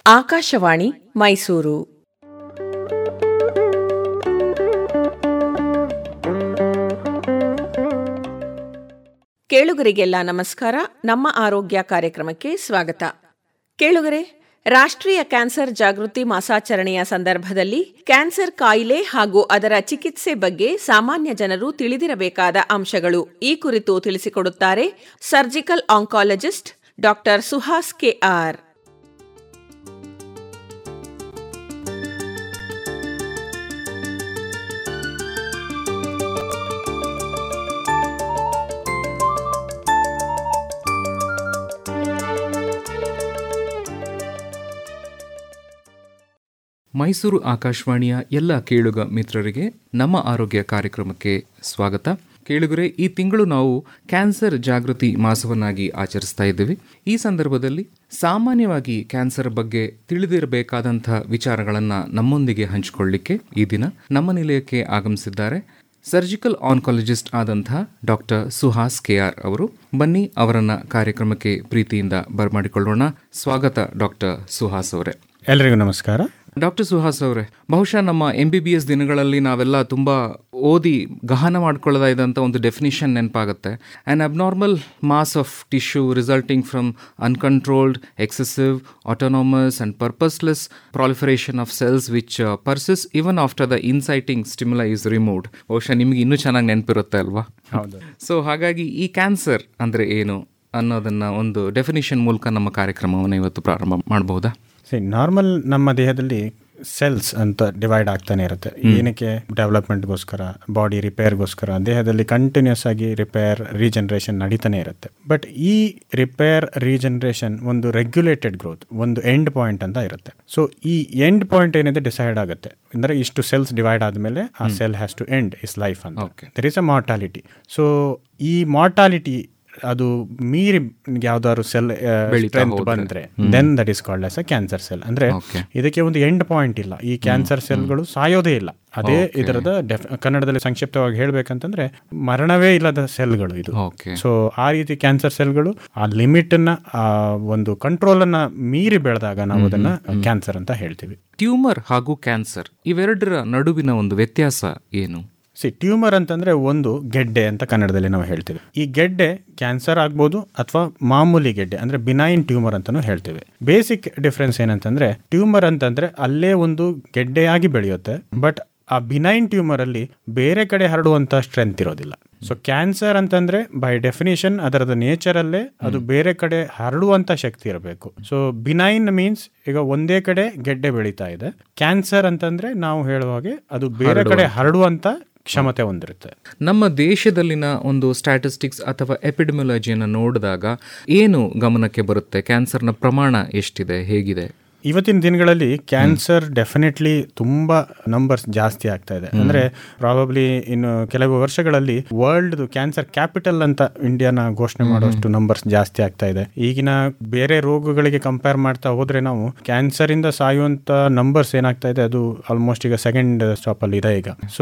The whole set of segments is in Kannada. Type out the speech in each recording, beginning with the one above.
ಆಕಾಶವಾಣಿ ಮೈಸೂರು ಕೇಳುಗರಿಗೆಲ್ಲ ನಮಸ್ಕಾರ ನಮ್ಮ ಆರೋಗ್ಯ ಕಾರ್ಯಕ್ರಮಕ್ಕೆ ಸ್ವಾಗತ ಕೇಳುಗರೆ ರಾಷ್ಟ್ರೀಯ ಕ್ಯಾನ್ಸರ್ ಜಾಗೃತಿ ಮಾಸಾಚರಣೆಯ ಸಂದರ್ಭದಲ್ಲಿ ಕ್ಯಾನ್ಸರ್ ಕಾಯಿಲೆ ಹಾಗೂ ಅದರ ಚಿಕಿತ್ಸೆ ಬಗ್ಗೆ ಸಾಮಾನ್ಯ ಜನರು ತಿಳಿದಿರಬೇಕಾದ ಅಂಶಗಳು ಈ ಕುರಿತು ತಿಳಿಸಿಕೊಡುತ್ತಾರೆ surgical oncologist doctor Suhas KR Mysuru ಆಕಾಶವಾಣಿಯ ಎಲ್ಲ ಕೇಳುಗ ಮಿತ್ರರಿಗೆ ನಮ್ಮ ಆರೋಗ್ಯ ಕಾರ್ಯಕ್ರಮಕ್ಕೆ ಸ್ವಾಗತ ಕೇಳುಗರೆ ಈ ತಿಂಗಳು ನಾವು ಕ್ಯಾನ್ಸರ್ ಜಾಗೃತಿ ಮಾಸವನ್ನಾಗಿ ಆಚರಿಸ್ತಾ ಇದ್ದೀವಿ ಈ ಸಂದರ್ಭದಲ್ಲಿ ಸಾಮಾನ್ಯವಾಗಿ ಕ್ಯಾನ್ಸರ್ ಬಗ್ಗೆ ತಿಳಿದಿರಬೇಕಾದಂಥ ವಿಚಾರಗಳನ್ನು ನಮ್ಮೊಂದಿಗೆ ಹಂಚಿಕೊಳ್ಳಿಕ್ಕೆ ಈ ದಿನ ನಮ್ಮ ನಿಲಯಕ್ಕೆ ಆಗಮಿಸಿದ್ದಾರೆ ಸರ್ಜಿಕಲ್ ಆನ್ಕಾಲಜಿಸ್ಟ್ ಆದಂತಹ ಡಾಕ್ಟರ್ ಸುಹಾಸ್ ಕೆಆರ್ ಅವರು ಬನ್ನಿ ಅವರನ್ನ ಕಾರ್ಯಕ್ರಮಕ್ಕೆ ಪ್ರೀತಿಯಿಂದ ಬರಮಾಡಿಕೊಳ್ಳೋಣ ಸ್ವಾಗತ ಡಾಕ್ಟರ್ ಸುಹಾಸ್ ಅವರೇ ಎಲ್ರಿಗೂ ನಮಸ್ಕಾರ ಡಾಕ್ಟರ್ ಸುಹಾಸ್ ಅವರೇ ಬಹುಶಃ ನಮ್ಮ ಎಂ ಬಿ ಬಿ ಎಸ್ ದಿನಗಳಲ್ಲಿ ನಾವೆಲ್ಲ ತುಂಬ ಓದಿ ಗಹನ ಮಾಡ್ಕೊಳ್ಳೋದ ಇದ್ದಂಥ ಒಂದು ಡೆಫಿನಿಷನ್ ನೆನಪಾಗುತ್ತೆ an abnormal mass of tissue resulting from uncontrolled excessive autonomous and purposeless proliferation of cells which persists even after the inciting stimuli is removed ಬಹುಶಃ ನಿಮಗೆ ಇನ್ನೂ ಚೆನ್ನಾಗಿ ನೆನಪಿರುತ್ತೆ ಅಲ್ವಾ ಹೌದು ಸೊ ಹಾಗಾಗಿ ಈ ಕ್ಯಾನ್ಸರ್ ಅಂದರೆ ಏನು ಅನ್ನೋದನ್ನ ಒಂದು ಡೆಫಿನಿಷನ್ ಮೂಲಕ ನಮ್ಮ ಕಾರ್ಯಕ್ರಮವನ್ನು ಇವತ್ತು ಪ್ರಾರಂಭ ಮಾಡಬಹುದಾ ಸರಿ ನಾರ್ಮಲ್ ನಮ್ಮ ದೇಹದಲ್ಲಿ ಸೆಲ್ಸ್ ಅಂತ ಡಿವೈಡ್ ಆಗ್ತಾನೆ ಇರುತ್ತೆ ಏನಕ್ಕೆ ಡೆವಲಪ್ಮೆಂಟ್ಗೋಸ್ಕರ ಬಾಡಿ ರಿಪೇರ್ಗೋಸ್ಕರ ದೇಹದಲ್ಲಿ ಕಂಟಿನ್ಯೂಸ್ ಆಗಿ ರಿಪೇರ್ ರೀಜನರೇಷನ್ ನಡೀತಾನೆ ಇರುತ್ತೆ ಬಟ್ ಈ ರಿಪೇರ್ ರೀಜನರೇಷನ್ ಒಂದು ರೆಗ್ಯುಲೇಟೆಡ್ ಗ್ರೋತ್ ಒಂದು ಎಂಡ್ ಪಾಯಿಂಟ್ ಅಂತ ಇರುತ್ತೆ ಸೊ ಈ ಎಂಡ್ ಪಾಯಿಂಟ್ ಏನಿದೆ ಡಿಸೈಡ್ ಆಗುತ್ತೆ ಅಂದರೆ ಇಷ್ಟು ಸೆಲ್ಸ್ ಡಿವೈಡ್ ಆದಮೇಲೆ ಆ cell has to end is life ಅಂತ there is a mortality so ಈ ಮಾರ್ಟಾಲಿಟಿ ಅದು ಮೀರಿ ಯಾವ್ದಾದ್ರು ಸೆಲ್ ಸ್ಟ್ರೆಂತ್ ಬಂದ್ರೆ then that is called as a cancer cell ಅಂದ್ರೆ ಇದಕ್ಕೆ ಒಂದು ಎಂಡ್ ಪಾಯಿಂಟ್ ಇಲ್ಲ ಈ ಕ್ಯಾನ್ಸರ್ ಸೆಲ್ಗಳು ಸಾಯೋದೇ ಇಲ್ಲ ಅದೇ ಇದರದ ಡೆಫ್ ಕನ್ನಡದಲ್ಲಿ ಸಂಕ್ಷಿಪ್ತವಾಗಿ ಹೇಳ್ಬೇಕಂತಂದ್ರೆ ಮರಣವೇ ಇಲ್ಲದ ಸೆಲ್ಗಳು ಇದು ಓಕೆ ಸೊ ಆ ರೀತಿ ಕ್ಯಾನ್ಸರ್ ಸೆಲ್ಗಳು ಆ ಲಿಮಿಟ್ ಅನ್ನ ಆ ಒಂದು ಕಂಟ್ರೋಲ್ ಅನ್ನ ಮೀರಿ ಬೆಳೆದಾಗ ನಾವು ಅದನ್ನ ಕ್ಯಾನ್ಸರ್ ಅಂತ ಹೇಳ್ತೀವಿ ಟ್ಯೂಮರ್ ಹಾಗೂ ಕ್ಯಾನ್ಸರ್ ಇವೆರಡರ ನಡುವಿನ ಒಂದು ವ್ಯತ್ಯಾಸ ಏನು ಸಿ ಟ್ಯೂಮರ್ ಅಂತಂದ್ರೆ ಒಂದು ಗೆಡ್ಡೆ ಅಂತ ಕನ್ನಡದಲ್ಲಿ ನಾವು ಹೇಳ್ತೀವಿ ಈ ಗೆಡ್ಡೆ ಕ್ಯಾನ್ಸರ್ ಆಗ್ಬೋದು ಅಥವಾ ಮಾಮೂಲಿ ಗೆಡ್ಡೆ ಅಂದ್ರೆ ಬಿನೈನ್ ಟ್ಯೂಮರ್ ಅಂತಾನು ಹೇಳ್ತೀವಿ ಬೇಸಿಕ್ ಡಿಫ್ರೆನ್ಸ್ ಏನಂತಂದ್ರೆ ಟ್ಯೂಮರ್ ಅಂತಂದ್ರೆ ಅಲ್ಲೇ ಒಂದು ಗೆಡ್ಡೆಯಾಗಿ ಬೆಳೆಯುತ್ತೆ ಬಟ್ ಆ ಬಿನೈನ್ ಟ್ಯೂಮರ್ ಅಲ್ಲಿ ಬೇರೆ ಕಡೆ ಹರಡುವಂತ ಸ್ಟ್ರೆಂತ್ ಇರೋದಿಲ್ಲ ಸೊ ಕ್ಯಾನ್ಸರ್ ಅಂತಂದ್ರೆ ಬೈ ಡೆಫಿನೇಷನ್ ಅದರದ ನೇಚರ್ ಅಲ್ಲೇ ಅದು ಬೇರೆ ಕಡೆ ಹರಡುವಂತ ಶಕ್ತಿ ಇರಬೇಕು ಸೊ ಬಿನೈನ್ ಮೀನ್ಸ್ ಈಗ ಒಂದೇ ಕಡೆ ಗೆಡ್ಡೆ ಬೆಳೀತಾ ಇದೆ ಕ್ಯಾನ್ಸರ್ ಅಂತಂದ್ರೆ ನಾವು ಹೇಳುವ ಹಾಗೆ ಅದು ಬೇರೆ ಕಡೆ ಹರಡುವಂತ ಕ್ಷಮತೆ ಹೊಂದಿರುತ್ತೆ ನಮ್ಮ ದೇಶದಲ್ಲಿನ ಒಂದು ಸ್ಟ್ಯಾಟಿಸ್ಟಿಕ್ಸ್ ಅಥವಾ ಎಪಿಡಮಿಯಾಲಜಿಯನ್ನು ನೋಡಿದಾಗ ಏನು ಗಮನಕ್ಕೆ ಬರುತ್ತೆ ಕ್ಯಾನ್ಸರ್ನ ಪ್ರಮಾಣ ಎಷ್ಟಿದೆ ಹೇಗಿದೆ ಇವತ್ತಿನ ದಿನಗಳಲ್ಲಿ ಕ್ಯಾನ್ಸರ್ ಡೆಫಿನೆಟ್ಲಿ ತುಂಬಾ ನಂಬರ್ಸ್ ಜಾಸ್ತಿ ಆಗ್ತಾ ಇದೆ ಅಂದ್ರೆ ಪ್ರಾಬಬ್ಲಿ ಇನ್ನು ಕೆಲವು ವರ್ಷಗಳಲ್ಲಿ ವರ್ಲ್ಡ್ ಕ್ಯಾನ್ಸರ್ ಕ್ಯಾಪಿಟಲ್ ಅಂತ ಇಂಡಿಯಾನ ಘೋಷಣೆ ಮಾಡುವಷ್ಟು ನಂಬರ್ಸ್ ಜಾಸ್ತಿ ಆಗ್ತಾ ಇದೆ ಈಗಿನ ಬೇರೆ ರೋಗಗಳಿಗೆ ಕಂಪೇರ್ ಮಾಡ್ತಾ ಹೋದ್ರೆ ನಾವು ಕ್ಯಾನ್ಸರ್ ಇಂದ ಸಾಯುವಂತ ನಂಬರ್ಸ್ ಏನಾಗ್ತಾ ಇದೆ ಅದು ಆಲ್ಮೋಸ್ಟ್ ಈಗ ಸೆಕೆಂಡ್ ಸ್ಟಾಪ್ ಅಲ್ಲಿ ಇದೆ ಈಗ ಸೊ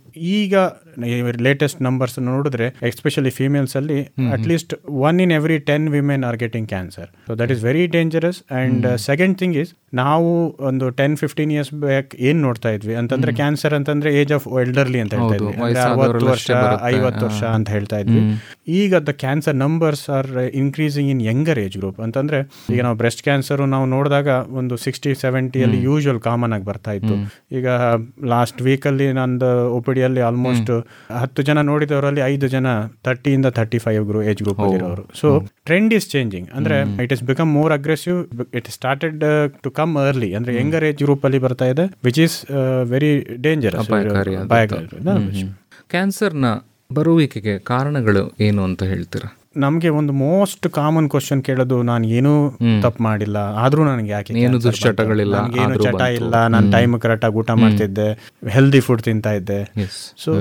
ಈಗ ಲೇಟೆಸ್ಟ್ ನಂಬರ್ಸ್ ನೋಡಿದ್ರೆ ಎಸ್ಪೆಷಲಿ ಫಿಮೇಲ್ಸ್ ಅಲ್ಲಿ at least one in every ten women are getting cancer so that is very dangerous and second thing is ನಾವು ಒಂದು ಟೆನ್ ಫಿಫ್ಟೀನ್ ಇಯರ್ಸ್ ಬ್ಯಾಕ್ ಏನ್ ನೋಡ್ತಾ ಇದ್ವಿ ಅಂತಂದ್ರೆ ಕ್ಯಾನ್ಸರ್ ಅಂತಂದ್ರೆ ಏಜ್ ಆಫ್ ಎಲ್ಡರ್ಲಿ ಅಂತ ಹೇಳ್ತಾ ಇದ್ವಿ ಅಂದ್ರೆ ಅರವತ್ತು ವರ್ಷ ಐವತ್ತು ವರ್ಷ ಅಂತ ಹೇಳ್ತಾ ಇದ್ವಿ ಈಗ the cancer numbers are increasing in younger age group ಅಂತಂದ್ರೆ ಈಗ ನಾವು ಬ್ರೆಸ್ಟ್ ಕ್ಯಾನ್ಸರ್ ನಾವು ನೋಡಿದಾಗ ಒಂದು ಸಿಕ್ಸ್ಟಿ ಸೆವೆಂಟಿಯಲ್ಲಿ ಯೂಶುವಲ್ ಕಾಮನ್ ಆಗಿ ಬರ್ತಾ ಇತ್ತು ಈಗ ಲಾಸ್ಟ್ ವೀಕ್ ಅಲ್ಲಿ ನಂದು ಒಪಿಡಿಯಲ್ಲಿ ಆಲ್ಮೋಸ್ಟ್ ಹತ್ತು ಜನ ನೋಡಿದವರಲ್ಲಿ ಐದು ಜನ ತರ್ಟಿಯಿಂದ ತರ್ಟಿ ಫೈವ್ ಏಜ್ ಗ್ರೂಪ್ ಇರೋರು ಸೊ ಟ್ರೆಂಡ್ ಇಸ್ ಚೇಂಜಿಂಗ್ ಅಂದ್ರೆ it is become more aggressive it started to come early ಅಂದ್ರೆ ಯಂಗರ್ ಏಜ್ ಗ್ರೂಪ್ ಅಲ್ಲಿ ಬರ್ತಾ ಇದೆ ವಿಚ್ ಇಸ್ ವೆರಿ ಡೇಂಜರಸ್ ಕ್ಯಾನ್ಸರ್ನ ಬರುವಿಕೆಗೆ ಕಾರಣಗಳು ಏನು ಅಂತ ಹೇಳ್ತೀರಾ ನಮ್ಗೆ ಒಂದು ಮೋಸ್ಟ್ ಕಾಮನ್ ಕ್ವಶನ್ ಕೇಳೋದು ನಾನು ಏನೂ ತಪ್ಪು ಮಾಡಿಲ್ಲ ಆದ್ರೂ ನನಗೆ ಯಾಕೆ ಏನು ದುಶ್ಚಟಗಳಿಲ್ಲ, ಏನು ಆದ್ರೂ ಚಟ ಬಂತು. ಇಲ್ಲ ನಾನು ಟೈಮ್ ಕರೆಕ್ಟ್ ಆಗಿ ಊಟ ಮಾಡ್ತಿದ್ದೆ ಹೆಲ್ದಿ ಫುಡ್ ತಿಂತಾ ಇದ್ದೆ ಎಸ್ ಸೊ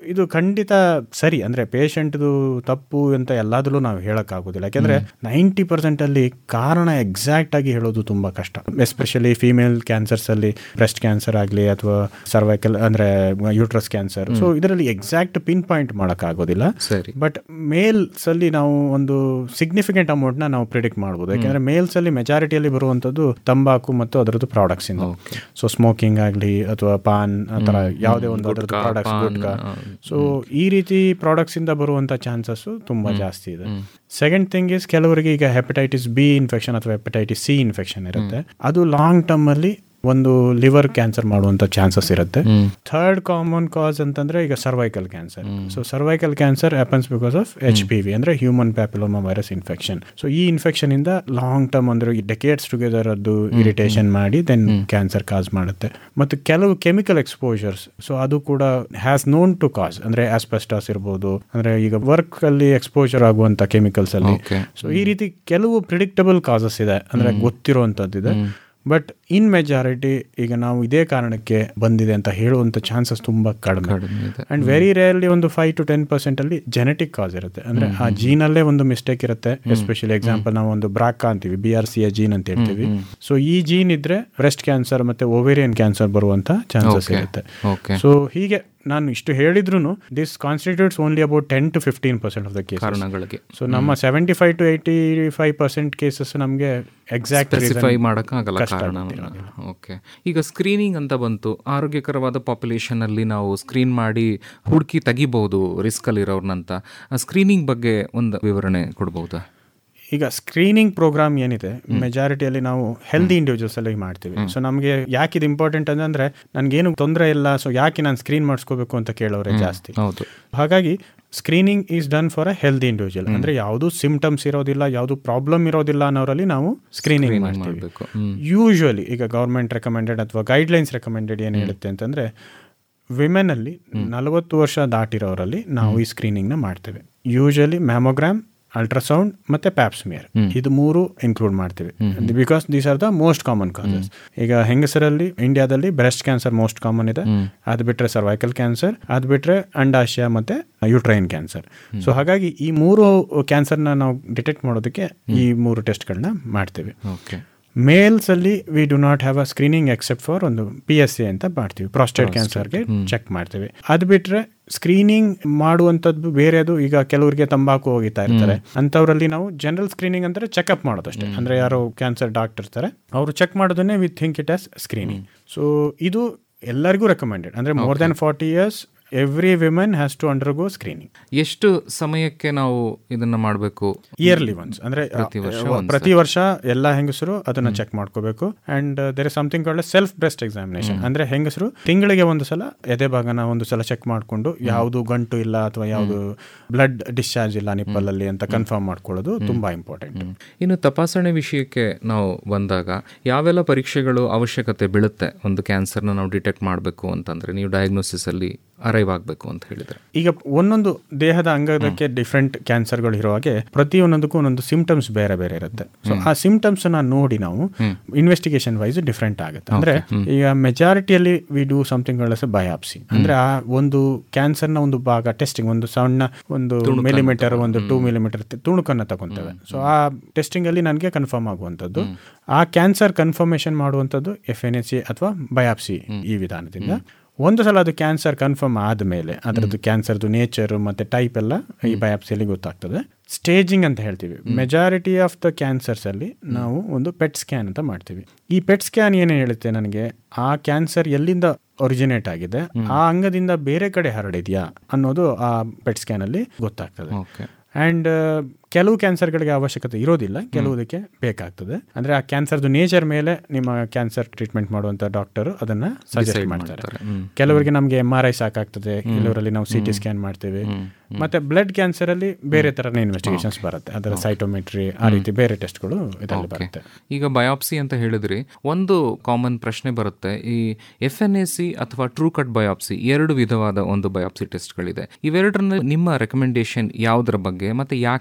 ಇದು ಖಂಡಿತ ಸರಿ ಅಂದ್ರೆ ಪೇಷಂಟ್ದು ತಪ್ಪು ಅಂತ ಎಲ್ಲಾದ್ರೂ ನಾವು ಹೇಳಕ್ಕಾಗೋದಿಲ್ಲ ಯಾಕೆಂದ್ರೆ ನೈಂಟಿ ಪರ್ಸೆಂಟ್ ಅಲ್ಲಿ ಕಾರಣ ಎಕ್ಸಾಕ್ಟ್ ಆಗಿ ಹೇಳೋದು ತುಂಬಾ ಕಷ್ಟ ಎಸ್ಪೆಷಲಿ ಫಿಮೇಲ್ ಕ್ಯಾನ್ಸರ್ಸ್ ಅಲ್ಲಿ ಬ್ರೆಸ್ಟ್ ಕ್ಯಾನ್ಸರ್ ಆಗಲಿ ಅಥವಾ ಸರ್ವೈಕಲ್ ಅಂದ್ರೆ ಯೂಟ್ರಸ್ ಕ್ಯಾನ್ಸರ್ ಸೊ ಇದರಲ್ಲಿ ಎಕ್ಸಾಕ್ಟ್ ಪಿನ್ ಪಾಯಿಂಟ್ ಮಾಡಕ್ ಆಗೋದಿಲ್ಲ ಸರಿ ಬಟ್ ಮೇಲ್ಸ್ ಅಲ್ಲಿ ನಾವು ಒಂದು ಸಿಗ್ನಿಫಿಕೆಂಟ್ ಅಮೌಂಟ್ ನ ನಾವು ಪ್ರಿಡಿಕ್ಟ್ ಮಾಡಬಹುದು ಯಾಕಂದ್ರೆ ಮೇಲ್ಸ್ ಅಲ್ಲಿ ಮೆಜಾರಿಟಿಯಲ್ಲಿ ಬರುವಂತದ್ದು ತಂಬಾಕು ಮತ್ತು ಅದರದ್ದು ಪ್ರಾಡಕ್ಟ್ಸ್ ಇಂದ Okay. ಸೊ ಸ್ಮೋಕಿಂಗ್ ಆಗಲಿ ಅಥವಾ ಪಾನ್ ಆ ಥರ ಯಾವುದೇ ಒಂದು ಅದರದ್ದು ಗುಟ್ಕಾ, ಪ್ರಾಡಕ್ಟ್ಸ್ ಪಾನ್, ಗುಟ್ಕಾ ಆ, ಸೊ ಈ ರೀತಿ ಪ್ರಾಡಕ್ಟ್ಸ್ ಇಂದ ಬರುವಂತ ಚಾನ್ಸಸ್ ತುಂಬಾ ಜಾಸ್ತಿ ಇದೆ ಸೆಕೆಂಡ್ ಥಿಂಗ್ ಇಸ್ ಕೆಲವರಿಗೆ ಈಗ ಹೆಪಟೈಟಿಸ್ ಬಿ ಇನ್ಫೆಕ್ಷನ್ ಅಥವಾ ಹೆಪಟೈಟಿಸ್ ಸಿ ಇನ್ಫೆಕ್ಷನ್ ಇರುತ್ತೆ ಅದು ಲಾಂಗ್ ಟರ್ಮ್ ಅಲ್ಲಿ ಒಂದು ಲಿವರ್ ಕ್ಯಾನ್ಸರ್ ಮಾಡುವಂತ ಚಾನ್ಸಸ್ ಇರುತ್ತೆ ಥರ್ಡ್ ಕಾಮನ್ ಕಾಸ್ ಅಂತಂದ್ರೆ ಈಗ cervical cancer so cervical cancer happens because of H P V ಅಂದ್ರೆ human papilloma virus infection so ಈ ಇನ್ಫೆಕ್ಷನ್ ಇಂದ ಲಾಂಗ್ ಟರ್ಮ್ ಅಂದ್ರೆ ಡೆಕೇಟ್ಸ್ ಟುಗೆದರ್ ಅದು ಇರಿಟೇಷನ್ ಮಾಡಿ ದೆನ್ ಕ್ಯಾನ್ಸರ್ ಕಾಸ್ ಮಾಡುತ್ತೆ ಮತ್ತು ಕೆಲವು ಕೆಮಿಕಲ್ ಎಕ್ಸ್ಪೋಜರ್ಸ್ ಸೊ ಅದು ಕೂಡ ಹ್ಯಾಸ್ ನೋನ್ ಟು ಕಾಸ್ ಅಂದ್ರೆ ಆಸ್ಪೆಸ್ಟಾಸ್ ಇರ್ಬೋದು ಅಂದ್ರೆ ಈಗ ವರ್ಕ್ ಅಲ್ಲಿ ಎಕ್ಸ್ಪೋಜರ್ ಆಗುವಂತ ಕೆಮಿಕಲ್ಸ್ ಅಲ್ಲಿ Okay. ಸೊ ಈ ರೀತಿ ಕೆಲವು ಪ್ರಿಡಿಕ್ಟಬಲ್ ಕಾಸಸ್ ಇದೆ ಅಂದ್ರೆ ಗೊತ್ತಿರುವಂತದ್ದಿದೆ ಬಟ್ ಇನ್ ಮೆಜಾರಿಟಿ ಈಗ ನಾವು ಇದೇ ಕಾರಣಕ್ಕೆ ಬಂದಿದೆ ಅಂತ ಹೇಳುವಂತ ಚಾನ್ಸಸ್ ತುಂಬಾ ಕಡಿಮೆ ಕಡಿಮೆ ಇದೆ. ಅಂಡ್ ವೆರಿ ರೇರ್ಲಿ ಒಂದು ಫೈವ್ ಟು ಟೆನ್ ಪರ್ಸೆಂಟ್ ಅಲ್ಲಿ ಜೆನೆಟಿಕ್ ಕಾಸ್ ಇರುತ್ತೆ ಅಂದ್ರೆ ಆ ಜೀನಲ್ಲೇ ಒಂದು ಮಿಸ್ಟೇಕ್ ಇರುತ್ತೆ ಎಸ್ಪೆಷಲಿ ಎಕ್ಸಾಂಪಲ್ ನಾವು ಒಂದು ಬ್ರಾಕಾ ಅಂತೀವಿ ಬಿ ಆರ್ ಸಿ ಜೀನ್ ಅಂತ ಹೇಳ್ತೀವಿ ಸೊ ಈ ಜೀನ್ ಇದ್ರೆ ಬ್ರೆಸ್ಟ್ ಕ್ಯಾನ್ಸರ್ ಮತ್ತೆ ಓವೇರಿಯನ್ ಕ್ಯಾನ್ಸರ್ ಬರುವಂತ ಚಾನ್ಸಸ್ Okay. ಇರುತ್ತೆ Okay. ಸೊ ಹೀಗೆ ನಾನು ಇಷ್ಟು ಹೇಳಿದ್ರು this constitutes only about ten to fifteen percent of the case ಕಾರಣಗಳಿಗೆ ಸೊ ನಮ್ಮ seventy five to eighty five percent cases ನಮಗೆ ಎಕ್ಸಾಕ್ಟ್ ಸ್ಪೆಸಿಫೈ ಮಾಡೋಕ್ಕಾಗಲ್ಲ ಕಷ್ಟ ಕಾರಣ ಗೊತ್ತಿರೋದಿಲ್ಲ. ಓಕೆ ಈಗ ಸ್ಕ್ರೀನಿಂಗ್ ಅಂತ ಬಂತು ಆರೋಗ್ಯಕರವಾದ ಪಾಪ್ಯುಲೇಷನ್ ಅಲ್ಲಿ ನಾವು ಸ್ಕ್ರೀನ್ ಮಾಡಿ ಹುಡುಕಿ ತೆಗಿಬಹುದು ರಿಸ್ಕ್ ಅಲ್ಲಿರೋರ್ನಂತ ಸ್ಕ್ರೀನಿಂಗ್ ಬಗ್ಗೆ ಒಂದು ವಿವರಣೆ ಕೊಡ್ಬಹುದಾ ಈಗ ಸ್ಕ್ರೀನಿಂಗ್ ಪ್ರೋಗ್ರಾಮ್ ಏನಿದೆ ಮೆಜಾರಿಟಿಯಲ್ಲಿ ನಾವು ಹೆಲ್ದಿ ಇಂಡಿವಿಜುವಲ್ಸ್ ಅಲ್ಲಿ ಮಾಡ್ತೀವಿ ಸೊ ನಮಗೆ ಯಾಕೆ ಇದು ಇಂಪಾರ್ಟೆಂಟ್ ಅಂದ್ರೆ ನನ್ಗೇನು ತೊಂದರೆ ಇಲ್ಲ ಸೊ ಯಾಕೆ ನಾನು ಸ್ಕ್ರೀನ್ ಮಾಡಿಸ್ಕೋಬೇಕು ಅಂತ ಕೇಳೋರೆ ಜಾಸ್ತಿ ಹೌದು ಹಾಗಾಗಿ screening is done for a healthy individual ಅಂದ್ರೆ ಯಾವುದು ಸಿಂಪ್ಟಮ್ಸ್ ಇರೋದಿಲ್ಲ ಯಾವುದು ಪ್ರಾಬ್ಲಮ್ ಇರೋದಿಲ್ಲ ಅನ್ನೋರಲ್ಲಿ ನಾವು ಸ್ಕ್ರೀನಿಂಗ್ ಮಾಡ್ತೀವಿ ಮಾಡಬೇಕು ಹ್ಮ್ ಯೂಶುವಲಿ ಈಗ ಗೌರ್ಮೆಂಟ್ ರೆಕಮೆಂಡೆಡ್ ಅಥವಾ ಗೈಡ್ಲೈನ್ಸ್ ರೆಕಮೆಂಡೆಡ್ ಏನು ಹೇಳುತ್ತೆ ಅಂತಂದ್ರೆ ವಿಮೆನ್ ಅಲ್ಲಿ ನಲವತ್ತು ವರ್ಷ ದಾಟಿರೋರಲ್ಲಿ ನಾವು ಈ ಸ್ಕ್ರೀನಿಂಗ್ ನ ಮಾಡ್ತೇವೆ ಯೂಶಲಿ ಮ್ಯಾಮೋಗ್ರಾಮ್ ಅಲ್ಟ್ರಾಸೌಂಡ್ ಮತ್ತೆ ಪ್ಯಾಪ್ಸ್ಮಿಯರ್ ಇದು ಮೂರು ಇನ್ಕ್ಲೂಡ್ ಮಾಡ್ತೀವಿ because these are the most common causes ಈಗ ಹೆಂಗಸರಲ್ಲಿ ಇಂಡಿಯಾದಲ್ಲಿ ಬ್ರೆಸ್ಟ್ ಕ್ಯಾನ್ಸರ್ ಮೋಸ್ಟ್ ಕಾಮನ್ ಇದೆ ಅದು ಬಿಟ್ರೆ ಸರ್ವೈಕಲ್ ಕ್ಯಾನ್ಸರ್ ಅದು ಬಿಟ್ರೆ ಅಂಡಾಶಯ ಮತ್ತೆ ಯುಟ್ರೈನ್ ಕ್ಯಾನ್ಸರ್ ಸೊ ಹಾಗಾಗಿ ಈ ಮೂರು ಕ್ಯಾನ್ಸರ್ನ ನಾವು ಡಿಟೆಕ್ಟ್ ಮಾಡೋದಕ್ಕೆ ಈ ಮೂರು ಟೆಸ್ಟ್ಗಳನ್ನ ಮಾಡ್ತೀವಿ ಓಕೆ ಮೇಲ್ಸ್ ಅಲ್ಲಿ we do not have a screening except for ಒಂದು ಪಿ ಎಸ್ ಸಿ ಅಂತ ಮಾಡ್ತೀವಿ ಪ್ರಾಸ್ಟೇಟ್ ಕ್ಯಾನ್ಸರ್ಗೆ ಚೆಕ್ ಮಾಡ್ತೀವಿ ಅದು ಬಿಟ್ರೆ ಸ್ಕ್ರೀನಿಂಗ್ ಮಾಡುವಂಥದ್ದು ಬೇರೆದು ಈಗ ಕೆಲವರಿಗೆ ತಂಬಾಕು ಹೋಗಿತಾ ಇರ್ತಾರೆ ಅಂಥವ್ರಲ್ಲಿ ನಾವು ಜನರಲ್ ಸ್ಕ್ರೀನಿಂಗ್ ಅಂದ್ರೆ ಚೆಕ್ಅಪ್ ಮಾಡೋದಷ್ಟೇ ಅಂದ್ರೆ ಯಾರೋ ಕ್ಯಾನ್ಸರ್ ಡಾಕ್ಟರ್ ಇರ್ತಾರೆ ಅವರು ಚೆಕ್ ಮಾಡೋದನ್ನೇ we think it as screening so ಇದು ಎಲ್ಲರಿಗೂ ರೆಕಮೆಂಡೆಡ್ ಅಂದ್ರೆ more than forty years every women has to undergo screening ಎಷ್ಟು ಸಮಯಕ್ಕೆ ನಾವು ಇದನ್ನ ಮಾಡಬೇಕು ಇಯರ್ಲಿ ಒನ್ಸ್ ಅಂದ್ರೆ ಪ್ರತಿ ವರ್ಷ ಅಹ್, ಪ್ರತಿ ವರ್ಷ ಎಲ್ಲ ಹೆಂಗಸರು ಅದನ್ನ ಚೆಕ್ ಮಾಡ್ಕೋಬೇಕು and there is something called self breast examination ಅಂದ್ರೆ ಹೆಂಗಸರು ತಿಂಗಳಿಗೆ ಒಂದು ಸಲ ಎದೆ ಭಾಗನ ಒಂದು ಸಲ ಚೆಕ್ ಮಾಡ್ಕೊಂಡು ಯಾವುದು ಗಂಟು ಇಲ್ಲ ಅಥವಾ ಯಾವುದು ಬ್ಲಡ್ ಡಿಸ್ಚಾರ್ಜ್ ಇಲ್ಲ ನಿಪ್ಪಲ್ ಅಲ್ಲಿ ಅಂತ ಕನ್ಫರ್ಮ್ ಮಾಡ್ಕೊಳ್ಳೋದು ತುಂಬಾ ಇಂಪಾರ್ಟೆಂಟ್ ಇನ್ನು ತಪಾಸಣೆ ವಿಷಯಕ್ಕೆ ನಾವು ಬಂದಾಗ ಯಾವೆಲ್ಲ ಪರೀಕ್ಷೆಗಳು ಅವಶ್ಯಕತೆ ಬೀಳುತ್ತೆ ಒಂದು ಕ್ಯಾನ್ಸರ್ನ ನಾವು ಡಿಟೆಕ್ಟ್ ಮಾಡಬೇಕು ಅಂತಂದ್ರೆ ನೀವು ಡಯಾಗ್ನೋಸಿಸ್ ಅಲ್ಲಿ ಅರೈವ್ ಆಗಬೇಕು ಅಂತ ಹೇಳಿದ್ರೆ ಈಗ ಒಂದೊಂದು ದೇಹದ ಅಂಗದಕ್ಕೆ ಡಿಫ್ರೆಂಟ್ ಕ್ಯಾನ್ಸರ್ಗಳು ಇರೋ ಹಾಗೆ ಪ್ರತಿಯೊಂದಕ್ಕೂ ಒಂದೊಂದು ಸಿಂಪ್ಟಮ್ಸ್ ಬೇರೆ ಬೇರೆ ಇರುತ್ತೆ ಸೊ ಆ ಸಿಂಪ್ಟಮ್ಸ್ ನ ನೋಡಿ ನಾವು ಇನ್ವೆಸ್ಟಿಗೇಷನ್ ವೈಸ್ ಡಿಫ್ರೆಂಟ್ ಆಗುತ್ತೆ ಅಂದ್ರೆ ಈಗ ಮೆಜಾರಿಟಿಯಲ್ಲಿ ವಿ ಡೂ ಸಮಥಿಂಗ್ ಬಯಾಪ್ಸಿ ಅಂದ್ರೆ ಆ ಒಂದು ಕ್ಯಾನ್ಸರ್ ನ ಒಂದು ಭಾಗ ಟೆಸ್ಟಿಂಗ್ ಒಂದು ಸಣ್ಣ ಒಂದು ಮಿಲಿಮೀಟರ್ ಒಂದು ಟೂ ಮಿಲಿಮೀಟರ್ ತುಣುಕನ್ನ ತಗೊಂತೇವೆ ಸೊ ಆ ಟೆಸ್ಟಿಂಗ್ ಅಲ್ಲಿ ನನಗೆ ಕನ್ಫರ್ಮ್ ಆಗುವಂತದ್ದು ಆ ಕ್ಯಾನ್ಸರ್ ಕನ್ಫರ್ಮೇಶನ್ ಮಾಡುವಂತದ್ದು ಎಫ್ ಎನ್ ಎಸ್ ಸಿ ಅಥವಾ ಬಯಾಪ್ಸಿ ಈ ವಿಧಾನದಿಂದ ಒಂದು ಸಲ ಅದು ಕ್ಯಾನ್ಸರ್ ಕನ್ಫರ್ಮ್ ಆದಮೇಲೆ ಅದರದ್ದು ಕ್ಯಾನ್ಸರ್ದು ನೇಚರ್ ಮತ್ತೆ ಟೈಪ್ ಎಲ್ಲ ಈ ಬಯಾಪ್ಸಿಯಲ್ಲಿ ಗೊತ್ತಾಗ್ತದೆ ಸ್ಟೇಜಿಂಗ್ ಅಂತ ಹೇಳ್ತೀವಿ ಮೆಜಾರಿಟಿ ಆಫ್ ದ ಕ್ಯಾನ್ಸರ್ಸ್ ಅಲ್ಲಿ ನಾವು ಒಂದು ಪೆಟ್ ಸ್ಕ್ಯಾನ್ ಅಂತ ಮಾಡ್ತೀವಿ ಈ ಪೆಟ್ ಸ್ಕ್ಯಾನ್ ಏನೇ ಹೇಳುತ್ತೆ ನನಗೆ ಆ ಕ್ಯಾನ್ಸರ್ ಎಲ್ಲಿಂದ ಒರಿಜಿನೇಟ್ ಆಗಿದೆ ಆ ಅಂಗದಿಂದ ಬೇರೆ ಕಡೆ ಹರಡಿದ್ಯಾ ಅನ್ನೋದು ಆ ಪೆಟ್ ಸ್ಕ್ಯಾನ್ ಅಲ್ಲಿ ಗೊತ್ತಾಗ್ತದೆ ಓಕೆ ಅಂಡ್ ಕೆಲವು ಕ್ಯಾನ್ಸರ್ಗಳಿಗೆ ಅವಶ್ಯಕತೆ ಇರೋದಿಲ್ಲ ಕೆಲವುದಕ್ಕೆ ಬೇಕಾಗ್ತದೆ ಅಂದ್ರೆ ಆ ಕ್ಯಾನ್ಸರ್ದು ನೇಚರ್ ಮೇಲೆ ನಿಮ್ಮ ಕ್ಯಾನ್ಸರ್ ಟ್ರೀಟ್ಮೆಂಟ್ ಮಾಡುವಂತ ಡಾಕ್ಟರ್ ಅದನ್ನ ಸಜೆಸ್ಟ್ ಮಾಡ್ತಾರೆ ಕೆಲವರಿಗೆ ನಮಗೆ ಎಂ ಆರ್ ಐ ಸಾಕಾಗ್ತದೆ ಕೆಲವರಲ್ಲಿ ನಾವು ಸಿ ಟಿ ಸ್ಕ್ಯಾನ್ ಮಾಡ್ತೇವೆ ಮತ್ತೆ ಬ್ಲಡ್ ಕ್ಯಾನ್ಸರ್ ಅಲ್ಲಿ ಬೇರೆ ತರನೇ ಇನ್ವೆಸ್ಟಿಗೇಷನ್ಸ್ ಬರುತ್ತೆ ಅದರ ಸೈಟೋಮೆಟ್ರಿ ಆ ರೀತಿ ಬೇರೆ ಟೆಸ್ಟ್ಗಳು ಇದರಲ್ಲಿ ಬರುತ್ತೆ ಈಗ ಬಯಾಪ್ಸಿ ಅಂತ ಹೇಳಿದ್ರಿ ಒಂದು ಕಾಮನ್ ಪ್ರಶ್ನೆ ಬರುತ್ತೆ ಈ ಎಫ್ ಎನ್ ಎ ಸಿ ಅಥವಾ ಟ್ರೂ ಕಟ್ ಬಯಾಪ್ಸಿ ಎರಡು ವಿಧವಾದ ಒಂದು ಬಯಾಪ್ಸಿ ಟೆಸ್ಟ್ಗಳಿದೆ ಇವೆರಡರಲ್ಲಿ ನಿಮ್ಮ ರೆಕಮೆಂಡೇಶನ್ ಯಾವುದರ ಬಗ್ಗೆ ಮತ್ತೆ ಯಾಕೆ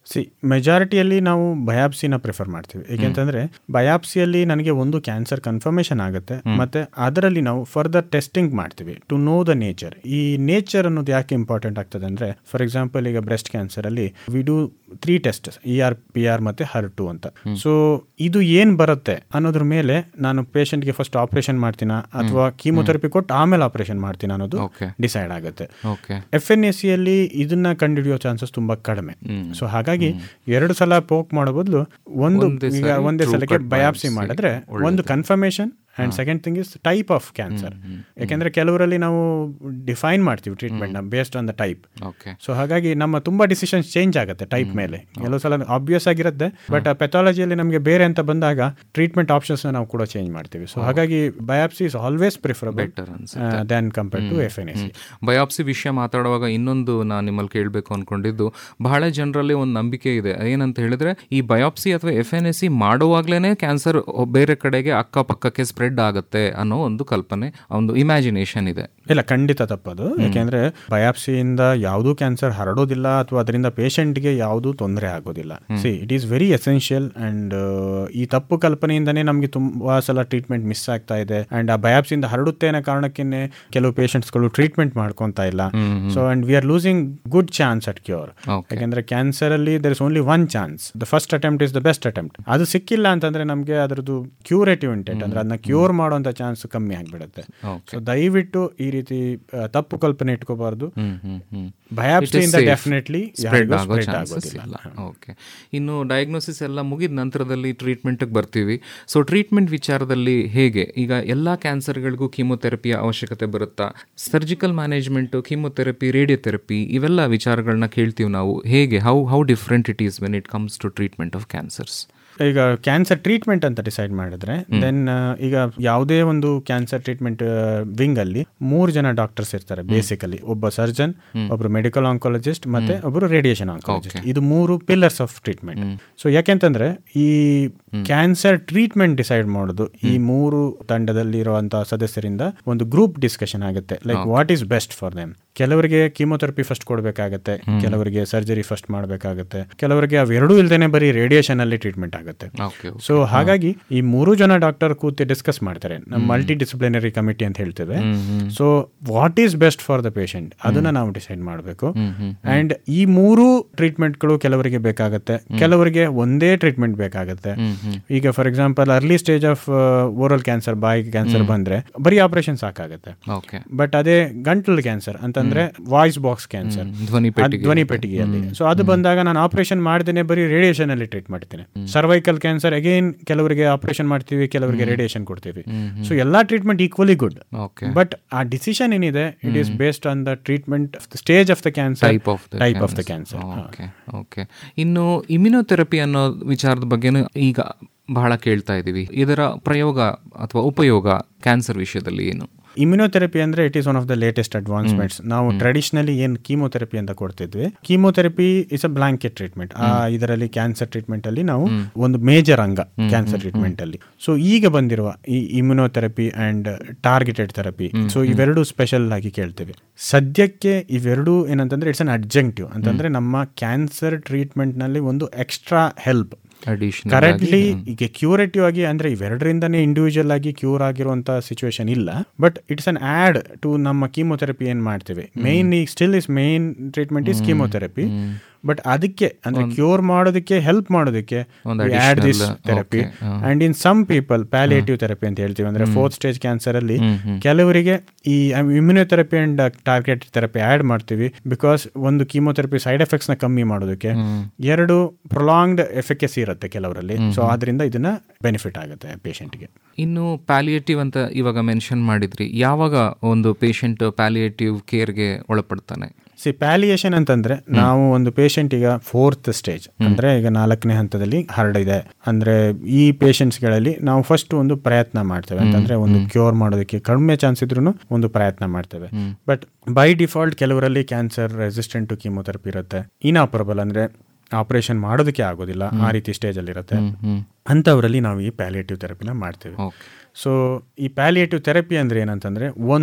ಸಿ ಮೆಜಾರಿಟಿಯಲ್ಲಿ ನಾವು ಬಯಾಪ್ಸಿನ ಪ್ರಿಫರ್ ಮಾಡ್ತೀವಿ ಏಕೆಂತಂದ್ರೆ ಬಯಾಪ್ಸಿಯಲ್ಲಿ ನನಗೆ ಒಂದು ಕ್ಯಾನ್ಸರ್ ಕನ್ಫರ್ಮೇಶನ್ ಆಗುತ್ತೆ ಮತ್ತೆ ಅದರಲ್ಲಿ ನಾವು ಫರ್ದರ್ ಟೆಸ್ಟಿಂಗ್ ಮಾಡ್ತೀವಿ ಟು ನೋ ದ ನೇಚರ್ ಈ ನೇಚರ್ ಅನ್ನೋದು ಯಾಕೆ ಇಂಪಾರ್ಟೆಂಟ್ ಆಗ್ತದೆ ಅಂದ್ರೆ ಫಾರ್ ಎಕ್ಸಾಂಪಲ್ ಈಗ ಬ್ರೆಸ್ಟ್ ಕ್ಯಾನ್ಸರ್ ಅಲ್ಲಿ we do three test E R P R ಮತ್ತೆ ಹರ್ ಟು ಅಂತ ಸೊ ಇದು ಏನ್ ಬರುತ್ತೆ ಅನ್ನೋದ್ರ ಮೇಲೆ ನಾನು ಪೇಷಂಟ್ಗೆ ಫಸ್ಟ್ ಆಪರೇಷನ್ ಮಾಡ್ತೀನ ಅಥವಾ ಕೀಮೊಥೆರಪಿ ಕೊಟ್ಟು ಆಮೇಲೆ ಆಪರೇಷನ್ ಮಾಡ್ತೀನ ಅನ್ನೋದು Okay. ಡಿಸೈಡ್ ಆಗುತ್ತೆ ಓಕೆ ಎಫ್ ಎನ್ ಎಸ್ ಸಿಯಲ್ಲಿ ಇದನ್ನ ಕಂಡುಹಿಡಿಯೋ ಚಾನ್ಸಸ್ ತುಂಬಾ ಕಡಿಮೆ ಸೊ ಹಾಗಾಗಿ ಎರಡು ಸಲ ಪೋಕ್ ಮಾಡೋ ಬದಲು ಒಂದು ಒಂದೇ ಈಗ ಸರಿ ಒಂದೇ true ಸಲಕ್ಕೆ cut ಬಯಾಪ್ಸಿ biopsy ಮಾಡಿದ್ರೆ ಒಂದು confirmation and second thing is type of cancer ಯಾಕೆಂದ್ರೆ ಕೆಲವರಲ್ಲಿ ನಾವು ಡಿಫೈನ್ ಮಾಡ್ತೀವಿ ಟ್ರೀಟ್ಮೆಂಟ್ ನ based on the type okay so ಹಾಗಾಗಿ ನಮ್ಮ ತುಂಬಾ ಡಿಸಿಷನ್ಸ್ ಚೇಂಜ್ ಆಗುತ್ತೆ ಟೈಪ್ ಮೇಲೆ ಕೆಲವು ಸಲ ಆಬ್ವಿಯಸ್ ಆಗಿರುತ್ತೆ ಬಟ್ ಪೆಥಾಲಜಿಯಲ್ಲಿ ನಮಗೆ ಬೇರೆ ಅಂತ ಬಂದಾಗ ಟ್ರೀಟ್ಮೆಂಟ್ ಆಪ್ಷನ್ಸ್ ನಾವು ಕೂಡ ಚೇಂಜ್ ಮಾಡ್ತೀವಿ ಸೊ ಹಾಗಾಗಿ biopsy is always preferable Better ಅನ್ಸುತ್ತೆ. Than compare to F N S C biopsy ವಿಷಯ ಮಾತಾಡುವಾಗ ಇನ್ನೊಂದು ನಾನು ನಿಮ್ಮಲ್ಲಿ ಕೇಳಬೇಕು ಅನ್ಕೊಂಡಿದ್ದು ಬಹಳ ಜನರಲ್ಲಿ ಒಂದು ನಂಬಿಕೆ ಇದೆ ಏನಂತ ಹೇಳಿದ್ರೆ ಈ ಬಯಾಪ್ಸಿ ಅಥವಾ ಎಫ್ ಎನ್ ಎಸ್ ಸಿ ಮಾಡುವಾಗ್ಲೇನೆ ಕ್ಯಾನ್ಸರ್ ಬೇರೆ ಕಡೆಗೆ ಅಕ್ಕಪಕ್ಕಕ್ಕೆ ಸ್ಪ್ರೆಡ್ ಆಗುತ್ತೆ ಅನ್ನೋ ಒಂದು ಕಲ್ಪನೆ ಒಂದು ಇಮ್ಯಾಜಿನೇಷನ್ ಇದೆ ಇಲ್ಲ ಖಂಡಿತ ತಪ್ಪದು ಯಾಕೆಂದ್ರೆ ಬಯಾಪ್ಸಿಯಿಂದ ಯಾವುದೂ ಕ್ಯಾನ್ಸರ್ ಹರಡೋದಿಲ್ಲ ಅಥವಾ ಅದರಿಂದ ಪೇಷಂಟ್ಗೆ ಯಾವುದೂ ತೊಂದರೆ ಆಗೋದಿಲ್ಲ see it is very essential and ಈ ತಪ್ಪು ಕಲ್ಪನೆಯಿಂದನೇ ನಮಗೆ ತುಂಬಾ ಸಲ ಟ್ರೀಟ್ಮೆಂಟ್ ಮಿಸ್ ಆಗ್ತಾ ಇದೆ ಅಂಡ್ ಆ ಬಯಾಪ್ಸಿಯಿಂದ ಹರಡುತ್ತೆ ಅನ್ನೋ ಕಾರಣಕ್ಕೇನೆ ಕೆಲವು ಪೇಷಂಟ್ಸ್ಗಳು ಟ್ರೀಟ್ಮೆಂಟ್ ಮಾಡ್ಕೊಂತಾ ಇಲ್ಲ so and we are losing good chance at cure Okay. ಯಾಕೆಂದ್ರೆ ಕ್ಯಾನ್ಸರ್ ಅಲ್ಲಿ there is only one chance the first attempt is the best attempt ಅದು ಸಿಕ್ಕಿಲ್ಲ ಅಂತಂದ್ರೆ ನಮಗೆ ಅದರದ್ದು ಕ್ಯೂರೇಟಿವ್ ಇಂಟೆಂಟ್ ಅಂದ್ರೆ ಅದನ್ನ ಕ್ಯೂರ್ ಮಾಡುವಂತ ಚಾನ್ಸ್ ಕಮ್ಮಿ ಆಗಿಬಿಡುತ್ತೆ Okay. ಸೊ ದಯವಿಟ್ಟು ಈ ರೀತಿ ಆ, ತಪ್ಪು ಕಲ್ಪನೆ ಇಟ್ಕೋಬಾರ್ದು ಹ್ಮ್ ಹ್ಮ್ ಹ್ಮ್ ಬಯಾಪ್ಸಿಯಿಂದ safe. ಡೆಫಿನೆಟ್ಲಿ ಸ್ಪ್ರೆಡ್ ಆಗೋ ಚಾನ್ಸಸ್ ಇಲ್ಲ ಓಕೆ ಇನ್ನು ಡಯಾಗ್ನೋಸಿಸ್ ಎಲ್ಲ ಮುಗಿದ ನಂತರದಲ್ಲಿ ಟ್ರೀಟ್ಮೆಂಟ್ಗೆ ಬರ್ತೀವಿ ಸೊ ಟ್ರೀಟ್ಮೆಂಟ್ ವಿಚಾರದಲ್ಲಿ ಹೇಗೆ ಈಗ ಎಲ್ಲ ಕ್ಯಾನ್ಸರ್ಗಳಿಗೂ ಕೀಮೊಥೆರಪಿಯ ಅವಶ್ಯಕತೆ ಬರುತ್ತಾ ಸರ್ಜಿಕಲ್ ಮ್ಯಾನೇಜ್ಮೆಂಟು ಕೀಮೊಥೆರಪಿ ರೇಡಿಯೋಥೆರಪಿ ಇವೆಲ್ಲ ವಿಚಾರಗಳನ್ನ ಕೇಳ್ತೀವಿ ನಾವು ಹೇಗೆ how how different it is when it comes to treatment of cancers ಈಗ ಕ್ಯಾನ್ಸರ್ ಟ್ರೀಟ್ಮೆಂಟ್ ಅಂತ ಡಿಸೈಡ್ ಮಾಡಿದ್ರೆ ದೆನ್ ಈಗ ಯಾವುದೇ ಒಂದು ಕ್ಯಾನ್ಸರ್ ಟ್ರೀಟ್ಮೆಂಟ್ ವಿಂಗ್ ಅಲ್ಲಿ ಮೂರು ಜನ ಡಾಕ್ಟರ್ಸ್ ಇರ್ತಾರೆ ಬೇಸಿಕಲಿ ಒಬ್ಬ ಸರ್ಜನ್ ಒಬ್ರು ಮೆಡಿಕಲ್ ಆಂಕಾಲಜಿಸ್ಟ್ ಮತ್ತೆ ಒಬ್ರು ರೇಡಿಯೇಷನ್ ಆಂಕಾಲಜಿಸ್ಟ್ ಇದು ಮೂರು ಪಿಲ್ಲರ್ಸ್ ಆಫ್ ಟ್ರೀಟ್ಮೆಂಟ್ ಸೊ ಯಾಕೆಂತಂದ್ರೆ ಈ ಕ್ಯಾನ್ಸರ್ ಟ್ರೀಟ್ಮೆಂಟ್ ಡಿಸೈಡ್ ಮಾಡೋದು ಈ ಮೂರು ತಂಡದಲ್ಲಿರುವಂತಹ ಸದಸ್ಯರಿಂದ ಒಂದು ಗ್ರೂಪ್ ಡಿಸ್ಕಷನ್ ಆಗುತ್ತೆ like what is best for them ಕೆಲವರಿಗೆ ಕೀಮೊಥೆರಪಿ ಫಸ್ಟ್ ಕೊಡಬೇಕಾಗತ್ತೆ ಕೆಲವರಿಗೆ ಸರ್ಜರಿ ಫಸ್ಟ್ ಮಾಡಬೇಕಾಗತ್ತೆ ಕೆಲವರಿಗೆ ಅವೆರಡೂ ಇಲ್ದೇನೆ ಬರೀ ರೇಡಿಯೇಷನ್ ಅಲ್ಲಿ ಟ್ರೀಟ್ಮೆಂಟ್ ಆಗುತ್ತೆ ಓಕೆ ಸೊ ಹಾಗಾಗಿ ಈ ಮೂರು ಜನ ಡಾಕ್ಟರ್ ಕೂತಿ ಡಿಸ್ಕಸ್ ಮಾಡ್ತಾರೆ ನಮ್ಮ ಮಲ್ಟಿ ಡಿಸಿಪ್ಲಿನರಿ ಕಮಿಟಿ ಅಂತ ಹೇಳ್ತೇವೆ so what is best for the patient ಅದನ್ನ ನಾವು ಡಿಸೈಡ್ ಮಾಡಬೇಕು ಅಂಡ್ ಈ ಮೂರು ಟ್ರೀಟ್ಮೆಂಟ್ಗಳು ಕೆಲವರಿಗೆ ಬೇಕಾಗುತ್ತೆ ಕೆಲವರಿಗೆ ಒಂದೇ ಟ್ರೀಟ್ಮೆಂಟ್ ಬೇಕಾಗುತ್ತೆ ಈಗ for example early stage of oral cancer ಬಾಯಿ ಕ್ಯಾನ್ಸರ್ ಬಂದ್ರೆ ಬರೀ ಆಪರೇಷನ್ ಸಾಕಾಗುತ್ತೆ ಓಕೆ ಬಟ್ ಅದೇ ಗಂಟಲು ಕ್ಯಾನ್ಸರ್ ಅಂತಂದ್ರೆ ವಾಯ್ಸ್ ಬಾಕ್ಸ್ ಕ್ಯಾನ್ಸರ್ ಧ್ವನಿ ಪೆಟ್ಟಿಗೆ ಧ್ವನಿ ಪೆಟ್ಟಿಗೆಯಲ್ಲಿ ಸೊ ಅದು ಬಂದಾಗ ನಾನು ಆಪರೇಷನ್ ಮಾಡ್ದೇನೆ ಬರೀ ರೇಡಿಯೇಷನ್ ಅಲ್ಲಿ ಟ್ರೀಟ್ ಮಾಡ್ತೇನೆ ಸರ್ವೈಕಲ್ ಕ್ಯಾನ್ಸರ್ ಅಗೇನ್ ಕೆಲವರಿಗೆ ಆಪರೇಷನ್ ಮಾಡ್ತೀವಿ ಕೆಲವರಿಗೆ ರೇಡಿಯೇಷನ್ ಕೊಡ್ತೀವಿ ಸೊ ಎಲ್ಲಾ treatment equally good okay but ಆ ಡಿಸಿಷನ್ ಏನಿದೆ it is based on the treatment stage of the cancer type of type of the cancer okay okay ಇನ್ನು ಇಮ್ಯುನೊಥೆರಪಿ ಅನ್ನೋ ವಿಚಾರದ ಬಗ್ಗೆನೂ ಈಗ ಬಹಳ ಕೇಳ್ತಾ ಇದ್ದೀವಿ ಇದರ ಪ್ರಯೋಗ ಅಥವಾ ಉಪಯೋಗ ಕ್ಯಾನ್ಸರ್ ವಿಷಯದಲ್ಲಿ ಏನು ಇಮ್ಯುನೋಥೆರಪಿ ಅಂದ್ರೆ it is one of the latest advancements ನಾವು ಟ್ರೆಡಿಷನಲಿ ಏನ್ ಕೀಮೋಥೆರಪಿ ಅಂತ ಕೊಡ್ತಿದ್ವಿ chemotherapy is a blanket treatment ಆ ಇದರಲ್ಲಿ ಕ್ಯಾನ್ಸರ್ ಟ್ರೀಟ್ಮೆಂಟ್ ಅಲ್ಲಿ ನಾವು ಒಂದು ಮೇಜರ್ ಅಂಗ ಕ್ಯಾನ್ಸರ್ ಟ್ರೀಟ್ಮೆಂಟ್ ಅಲ್ಲಿ ಸೊ ಈಗ ಬಂದಿರುವ ಈ immunotherapy and targeted therapy so ಇವೆರಡು ಸ್ಪೆಷಲ್ ಆಗಿ ಕೇಳ್ತೇವೆ ಸದ್ಯಕ್ಕೆ ಇವೆರಡು ಏನಂತಂದ್ರೆ ಇಟ್ಸ್ ಅನ್ ಅಡ್ಜೆಂಕ್ಟಿವ್ ಅಂತಂದ್ರೆ ನಮ್ಮ ಕ್ಯಾನ್ಸರ್ ಟ್ರೀಟ್ಮೆಂಟ್ ನಲ್ಲಿ ಒಂದು ಎಕ್ಸ್ಟ್ರಾ ಹೆಲ್ಪ್ ಅಡಿಷನಲ್ ಕರೆಂಟ್ಲಿ ಈಗ ಕ್ಯೂರೇಟಿವ್ ಆಗಿ ಅಂದ್ರೆ ಇವೆರಡರಿಂದನೇ ಇಂಡಿವಿಜುವಲ್ ಆಗಿ ಕ್ಯೂರ್ ಆಗಿರುವಂತ ಸಿಚುವೇಶನ್ ಇಲ್ಲ but it's an add to ನಮ್ಮ ಕೀಮೋಥೆರಪಿ ಏನ್ ಮಾಡ್ತೇವೆ ಮೇನ್ ಈ still is main treatment is chemotherapy but ಅದಕ್ಕೆ ಅಂದ್ರೆ ಕ್ಯೂರ್ ಮಾಡೋದಕ್ಕೆ ಹೆಲ್ಪ್ ಮಾಡೋದಕ್ಕೆ ಒಂದು add this additional, therapy okay, ಹಾ. And in some people palliative therapy ಅಂತ ಹೇಳ್ತೀವಿ ಅಂದ್ರೆ ಫೋರ್ತ್ ಸ್ಟೇಜ್ ಕ್ಯಾನ್ಸರ್ ಅಲ್ಲಿ ಕೆಲವರಿಗೆ ಈ immunotherapy and target therapy add ಮಾಡ್ತೀವಿ ಬಿಕಾಸ್ ಒಂದು ಕೀಮೋಥೆರಪಿ ಸೈಡ್ ಎಫೆಕ್ಟ್ಸ್ ನ ಕಮ್ಮಿ ಮಾಡೋದಕ್ಕೆ ಎರಡು ಪ್ರೊಲಾಂಗ್ಡ್ ಎಫೆಕ್ಟ್ಸ್ ಇರುತ್ತೆ ಕೆಲವರಲ್ಲಿ ಸೊ ಆದ್ರಿಂದ ಇದನ್ನ ಬೆನಿಫಿಟ್ ಆಗುತ್ತೆ ಪೇಷಂಟ್ಗೆ ಇನ್ನು ಪ್ಯಾಲಿಯೇಟಿವ್ ಅಂತ ಇವಾಗ ಮೆನ್ಷನ್ ಮಾಡಿದ್ರಿ ಯಾವಾಗ ಒಂದು ಪೇಷಂಟ್ ಪ್ಯಾಲಿಯೇಟಿವ್ ಕೇರ್ಗೆ ಒಳಪಡ್ತಾನೆ ಸಿ ಪ್ಯಾಲಿಯೇಷನ್ ಅಂತಂದ್ರೆ ನಾವು ಒಂದು ಪೇಷಂಟ್ ಈಗ ಫೋರ್ತ್ ಸ್ಟೇಜ್ ಅಂದ್ರೆ ಈಗ ನಾಲ್ಕನೇ ಹಂತದಲ್ಲಿ ಹರಡಿದೆ ಅಂದ್ರೆ ಈ patients ಗಳಲ್ಲಿ ನಾವು ಫಸ್ಟ್ ಒಂದು ಪ್ರಯತ್ನ ಮಾಡ್ತೇವೆ ಅಂತಂದ್ರೆ ಒಂದು ಕ್ಯೂರ್ ಮಾಡೋದಕ್ಕೆ ಕಡಿಮೆ ಚಾನ್ಸ್ ಇದ್ರೂ ಒಂದು ಪ್ರಯತ್ನ ಮಾಡ್ತೇವೆ ಬಟ್ ಬೈ ಡಿಫಾಲ್ಟ್ ಕೆಲವರಲ್ಲಿ ಕ್ಯಾನ್ಸರ್ ರೆಸಿಸ್ಟೆಂಟ್ ಟು ಕೀಮೋಥೆರಪಿ ಇರುತ್ತೆ ಇನಾಪರಬಲ್ ಅಂದ್ರೆ ಆಪರೇಷನ್ ಮಾಡೋದಕ್ಕೆ ಆಗೋದಿಲ್ಲ ಆ ರೀತಿ ಸ್ಟೇಜ್ ಅಲ್ಲಿ ಇರುತ್ತೆ ಅಂಥವರಲ್ಲಿ ನಾವು ಈ ಪ್ಯಾಲಿಯೇಟಿವ್ ಥೆರಪಿನ ಮಾಡ್ತೇವೆ ಓಕೆ ಸೊ ಈ ಪ್ಯಾಲಿಯೇಟಿವ್ ಥೆರಪಿ ಅಂದ್ರೆ ಏನಂತಂದ್ರೆ ಒಂದು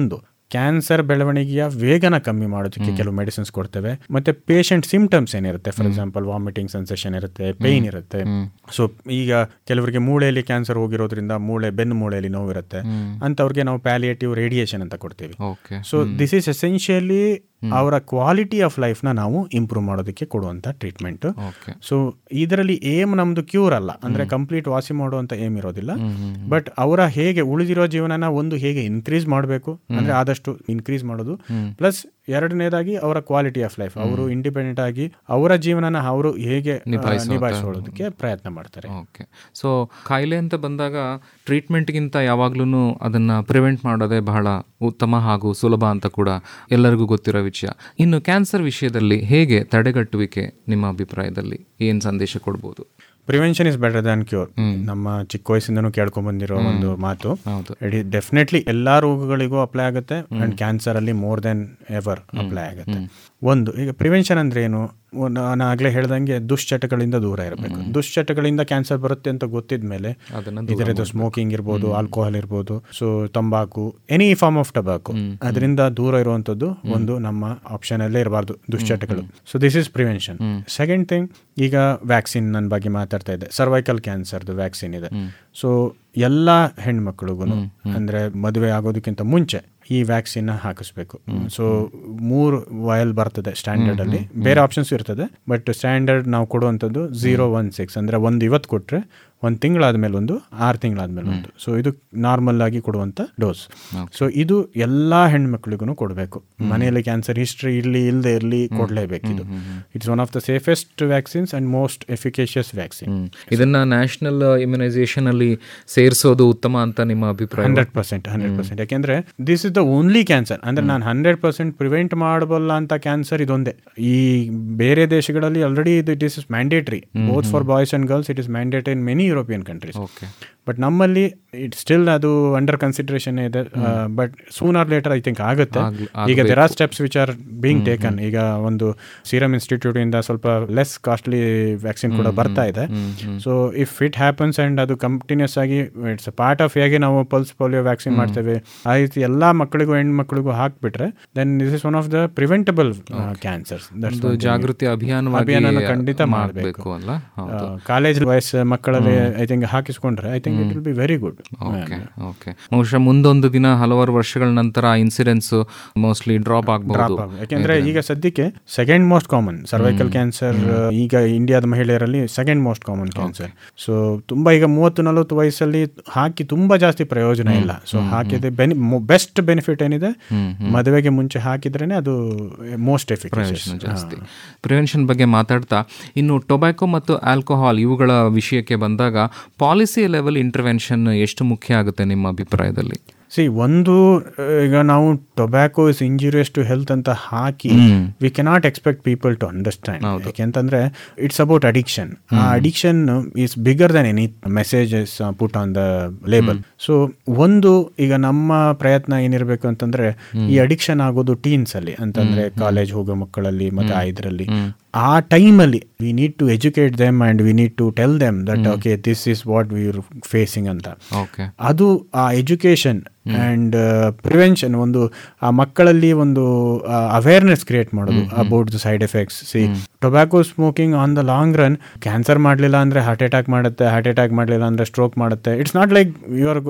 ಕ್ಯಾನ್ಸರ್ ಬೆಳವಣಿಗೆಯ ವೇಗನ ಕಮ್ಮಿ ಮಾಡೋದಕ್ಕೆ ಕೆಲವು ಮೆಡಿಸಿನ್ಸ್ ಕೊಡ್ತೇವೆ ಮತ್ತೆ ಪೇಷಂಟ್ ಸಿಂಪ್ಟಮ್ಸ್ ಏನಿರುತ್ತೆ ಫಾರ್ ಎಕ್ಸಾಂಪಲ್ ವಾಮಿಟಿಂಗ್ ಸೆನ್ಸೇಷನ್ ಇರುತ್ತೆ ಪೇಯ್ನ್ ಇರುತ್ತೆ ಸೊ ಈಗ ಕೆಲವರಿಗೆ ಮೂಳೆಯಲ್ಲಿ ಕ್ಯಾನ್ಸರ್ ಹೋಗಿರೋದ್ರಿಂದ ಮೂಳೆ ಬೆನ್ನು ಮೂಳೆಯಲ್ಲಿ ನೋವಿರುತ್ತೆ ಅಂತವ್ರಿಗೆ ನಾವು ಪ್ಯಾಲಿಯೇಟಿವ್ ರೇಡಿಯೇಷನ್ ಅಂತ ಕೊಡ್ತೀವಿ okay so this is essentially ಅವರ ಕ್ವಾಲಿಟಿ ಆಫ್ ಲೈಫ್ನ ನಾವು ಇಂಪ್ರೂವ್ ಮಾಡೋದಕ್ಕೆ ಕೊಡುವಂಥ ಟ್ರೀಟ್ಮೆಂಟ್ ಓಕೆ ಸೊ ಇದರಲ್ಲಿ ಏಮ್ ನಮ್ದು ಕ್ಯೂರ್ ಅಲ್ಲ ಅಂದ್ರೆ ಕಂಪ್ಲೀಟ್ ವಾಸಿ ಮಾಡುವಂತ ಏಮ್ ಇರೋದಿಲ್ಲ ಬಟ್ ಅವರ ಹೇಗೆ ಉಳಿದಿರೋ ಜೀವನನ ಒಂದು ಹೇಗೆ ಇನ್ಕ್ರೀಸ್ ಮಾಡಬೇಕು ಅಂದ್ರೆ ಆದಷ್ಟು ಇನ್ಕ್ರೀಸ್ ಮಾಡೋದು ಪ್ಲಸ್ ಎರಡನೇದಾಗಿ ಅವರ ಕ್ವಾಲಿಟಿ ಆಫ್ ಲೈಫ್ ಅವರು ಇಂಡಿಪೆಂಡೆಂಟ್ ಆಗಿ ಅವರ ಜೀವನನ ಅವರು ಹೇಗೆ ಆ, ನಿಭಾಯಿಸೋದಕ್ಕೆ ಪ್ರಯತ್ನ ಮಾಡ್ತಾರೆ ಓಕೆ ಸೊ ಕಾಯಿಲೆ ಅಂತ ಬಂದಾಗ ಟ್ರೀಟ್ಮೆಂಟ್ಗಿಂತ ಯಾವಾಗ್ಲೂ ಅದನ್ನ ಪ್ರಿವೆಂಟ್ ಮಾಡೋದೇ ಬಹಳ ಉತ್ತಮ ಹಾಗೂ ಸುಲಭ ಅಂತ ಕೂಡ ಎಲ್ಲರಿಗೂ ಗೊತ್ತಿರೋ ವಿಷಯ ಇನ್ನು ಕ್ಯಾನ್ಸರ್ ವಿಷಯದಲ್ಲಿ ಹೇಗೆ ತಡೆಗಟ್ಟುವಿಕೆ ನಿಮ್ಮ ಅಭಿಪ್ರಾಯದಲ್ಲಿ ಏನು ಸಂದೇಶ ಕೊಡ್ಬೋದು prevention is better than cure ನಮ್ಮ ಚಿಕ್ಕ ವಯಸ್ಸಿಂದನೂ ಕೇಳ್ಕೊಂಡ್ ಬಂದಿರೋ ಒಂದು ಮಾತು ಹೌದು ಡೆಫಿನೆಟ್ಲಿ ಎಲ್ಲಾ ರೋಗಗಳಿಗೂ ಅಪ್ಲೈ ಆಗುತ್ತೆ ಅಂಡ್ ಕ್ಯಾನ್ಸರ್ ಅಲ್ಲಿ ಮೋರ್ ದೆನ್ ಎವರ್ ಅಪ್ಲೈ ಆಗುತ್ತೆ ಒಂದು ಈಗ ಪ್ರಿವೆನ್ಷನ್ ಅಂದ್ರೆ ಏನು ಒಂದು ನಾನು ಆಗ್ಲೇ ಹೇಳ್ದಂಗೆ ದುಶ್ಚಟಗಳಿಂದ ದೂರ ಇರಬೇಕು ದುಶ್ಚಟಗಳಿಂದ ಕ್ಯಾನ್ಸರ್ ಬರುತ್ತೆ ಅಂತ ಗೊತ್ತಿದ ಮೇಲೆ ಅದನ್ನ ಇದರದ್ದು ಸ್ಮೋಕಿಂಗ್ ಇರ್ಬೋದು ಆಲ್ಕೋಹಾಲ್ ಇರ್ಬೋದು ಸೊ ತಂಬಾಕು ಎನಿ ಫಾರ್ಮ್ ಆಫ್ ಟಬಾಕು ಅದರಿಂದ ದೂರ ಇರುವಂತದ್ದು ಒಂದು ನಮ್ಮ ಆಪ್ಷನ್ ಅಲ್ಲೇ ಇರಬಾರ್ದು ದುಶ್ಚಟಗಳು so this is prevention second thing ಈಗ ವ್ಯಾಕ್ಸಿನ್ ನನ್ನ ಬಗ್ಗೆ ಮಾತಾಡ್ತಾ ಇದ್ದೆ ಸರ್ವೈಕಲ್ ಕ್ಯಾನ್ಸರ್ದು ವ್ಯಾಕ್ಸಿನ್ ಇದೆ ಸೊ ಎಲ್ಲ ಹೆಣ್ಮಕ್ಳಿಗೂ ಅಂದ್ರೆ ಮದುವೆ ಆಗೋದಕ್ಕಿಂತ ಮುಂಚೆ ಈ ವ್ಯಾಕ್ಸಿನ್ ಹಾಕಿಸ್ಬೇಕು ಸೊ ಮೂರು ವಯಲ್ ಬರ್ತದೆ ಸ್ಟ್ಯಾಂಡರ್ಡ್ ಅಲ್ಲಿ ಬೇರೆ ಆಪ್ಷನ್ಸ್ ಇರ್ತದೆ ಬಟ್ ಸ್ಟ್ಯಾಂಡರ್ಡ್ ನಾವು ಕೊಡುವಂಥದ್ದು ಝೀರೋ ಒನ್ ಸಿಕ್ಸ್ ಅಂದ್ರೆ ಒಂದು ಇವತ್ತು ಕೊಟ್ರೆ ಒಂದು ತಿಂಗಳಾದ್ಮೇಲೆ ಒಂದು ಆರು ತಿಂಗಳಾದ್ಮೇಲೆ ಒಂದು ಸೊ ಇದು ನಾರ್ಮಲ್ ಆಗಿ ಕೊಡುವಂತ ಡೋಸ್ ಸೊ ಇದು ಎಲ್ಲಾ ಹೆಣ್ಮಕ್ಳಿಗೂ ಕೊಡಬೇಕು ಮನೆಯಲ್ಲಿ ಕ್ಯಾನ್ಸರ್ ಹಿಸ್ಟ್ರಿ ಇರ್ಲಿ ಇಲ್ಲದೆ ಇರಲಿ ಕೊಡಲೇಬೇಕು ಇದು it's one of the safest vaccines and most efficacious vaccine hmm. ಇದನ್ನ ನ್ಯಾಷನಲ್ ಇಮ್ಯುನೈಸೇಷನ್ ಅಲ್ಲಿ ಸೇರಿಸೋದು ಉತ್ತಮ ಅಂತ ನಿಮ್ಮ ಅಭಿಪ್ರಾಯ ಹಂಡ್ರೆಡ್ ಪರ್ಸೆಂಟ್ ಹಂಡ್ರೆಡ್ ಪರ್ಸೆಂಟ್ ಯಾಕೆಂದ್ರೆ this is the only cancer ಅಂದ್ರೆ ನಾನು ಹಂಡ್ರೆಡ್ ಪರ್ಸೆಂಟ್ ಪ್ರಿವೆಂಟ್ ಮಾಡಬಲ್ಲ ಅಂತ ಕ್ಯಾನ್ಸರ್ ಇದೊಂದೇ ಈ ಬೇರೆ ದೇಶಗಳಲ್ಲಿ ಆಲ್ರೆಡಿ ಇದು it is mandatory both for boys and girls it is mandatory in many European countries okay but ನಮ್ಮಲ್ಲಿ ಇಟ್ ಸ್ಟಿಲ್ ಅದು ಅಂಡರ್ ಕನ್ಸಿಡರೇಷನ್ ಇದೆ but soon or later I think ಆಗುತ್ತೆ ಆಗ್ಲಿ- ಈಗ there are steps which are being taken ಈಗ ಒಂದು ಸೀರಮ್ ಇನ್ಸ್ಟಿಟ್ಯೂಟ್ ಇಂದ ಸ್ವಲ್ಪ ಲೆಸ್ ಕಾಸ್ಟ್ಲಿ ವ್ಯಾಕ್ಸಿನ್ ಕೂಡ ಬರ್ತಾ ಇದೆ so if it happens and ಅದು ಕಂಟಿನ್ಯೂಸ್ ಆಗಿ ಇಟ್ಸ್ ಪಾರ್ಟ್ ಆಫ್ ಹೇಗೆ ನಾವು ಪಲ್ಸ್ ಪೋಲಿಯೋ ವ್ಯಾಕ್ಸಿನ್ ಮಾಡ್ತೇವೆ ಆ ರೀತಿ ಎಲ್ಲಾ ಮಕ್ಕಳಿಗೂ ಹೆಣ್ಮಕ್ಳಿಗೂ ಹಾಕ್ಬಿಟ್ರೆ then this is one of the preventable cancers ಒಂದು ಜಾಗೃತಿ ಅಭಿಯಾನವಾಗಿ ಅಭಿಯಾನನ ಖಂಡಿತ ಮಾಡಬೇಕು ಅಲ್ಲ ಹೌದು ಕಾಲೇಜ್ ವಯಸ್ಸು ಮಕ್ಕಳಲ್ಲಿ ಐ ಥಿಂಕ್ ಹಾಕಿಸ್ಕೊಂಡ್ರೆ I think it will be very good okay okay ಬಹುಶಃ ಮುಂದೊಂದು ದಿನ ಹಲವಾರು ವರ್ಷಗಳ ನಂತರ ಇನ್ಸಿಡೆನ್ಸ್ ಮೋಸ್ಟ್ಲಿ ಡ್ರಾಪ್ ಆಗಬಹುದು ಯಾಕೆಂದ್ರೆ ಈಗ ಸದ್ಯಕ್ಕೆ second most common cervical cancer ಈಗ ಇಂಡಿಯಾದ ಮಹಿಳೆಯರಲ್ಲಿ second most common cancer so ತುಂಬಾ ಈಗ ಮೂವತ್ತು ನಲವತ್ತು ವಯಸ್ಸಲ್ಲಿ ಹಾಕಿ ತುಂಬಾ ಜಾಸ್ತಿ ಪ್ರಯೋಜನ ಇಲ್ಲ ಸೊ ಹಾಕಿದ್ರೆ ಬೆಸ್ಟ್ ಬೆನಿಫಿಟ್ ಏನಿದೆ ಮದುವೆಗೆ ಮುಂಚೆ ಹಾಕಿದ್ರೇನೆ ಅದು ಮೋಸ್ಟ್ ಎಫಿಕೇಶಿಯಸ್ ಜಾಸ್ತಿ ಪ್ರಿವೆನ್ಷನ್ ಬಗ್ಗೆ ಮಾತಾಡ್ತಾ ಇನ್ನು ಟೊಬ್ಯಾಕೊ ಮತ್ತು ಆಲ್ಕೋಹಾಲ್ ಇವುಗಳ ವಿಷಯಕ್ಕೆ ಬಂದಾಗ ಪಾಲಿಸಿ ಲೆವೆಲ್ ಇಂಟರ್ವೆನ್ಷನ್ ಎಷ್ಟು ಮುಖ್ಯ ಆಗುತ್ತೆ ನಿಮ್ಮ ಅಭಿಪ್ರಾಯದಲ್ಲಿ ಸಿ ಒಂದು ಆ, ಈಗ ನಾವು tobacco is injurious to health ಅಂತ ಹಾಕಿ we cannot expect people to understand ಯಾಕೆಂತಂದ್ರೆ ಇಟ್ಸ್ ಅಬೌಟ್ ಅಡಿಕ್ಷನ್ ಆ addiction is bigger than any messages put on the label so ಒಂದು ಈಗ ನಮ್ಮ ಪ್ರಯತ್ನ ಏನಿರಬೇಕು ಅಂತಂದ್ರೆ ಈ ಅಡಿಕ್ಷನ್ ಆಗೋದು ಟೀನ್ಸ್ ಅಲ್ಲಿ ಅಂತಂದ್ರೆ ಕಾಲೇಜ್ ಹೋಗೋ ಮಕ್ಕಳಲ್ಲಿ ಮತ್ತೆ ಆ ಇದ್ರಲ್ಲಿ ಆ ಟೈಮಲ್ಲಿ we need to educate them and we need to tell them that okay this is what we facing ಅಂತ ಓಕೆ ಅದು ಆ ಎಜುಕೇಶನ್ ಅಂಡ್ ಪ್ರಿವೆನ್ಷನ್ ಒಂದು ಆ ಮಕ್ಕಳಲ್ಲಿ ಒಂದು ಅವೇರ್ನೆಸ್ ಕ್ರಿಯೇಟ್ ಮಾಡೋದು about the side effects see tobacco smoking on the long run cancer ಮಾಡಲಿಲ್ಲ ಅಂದ್ರೆ ಹಾರ್ಟ್ ಅಟ್ಯಾಕ್ ಮಾಡುತ್ತೆ ಹಾರ್ಟ್ ಅಟ್ಯಾಕ್ ಮಾಡಲಿಲ್ಲ ಅಂದ್ರೆ ಸ್ಟ್ರೋಕ್ ಮಾಡುತ್ತೆ it's not like you are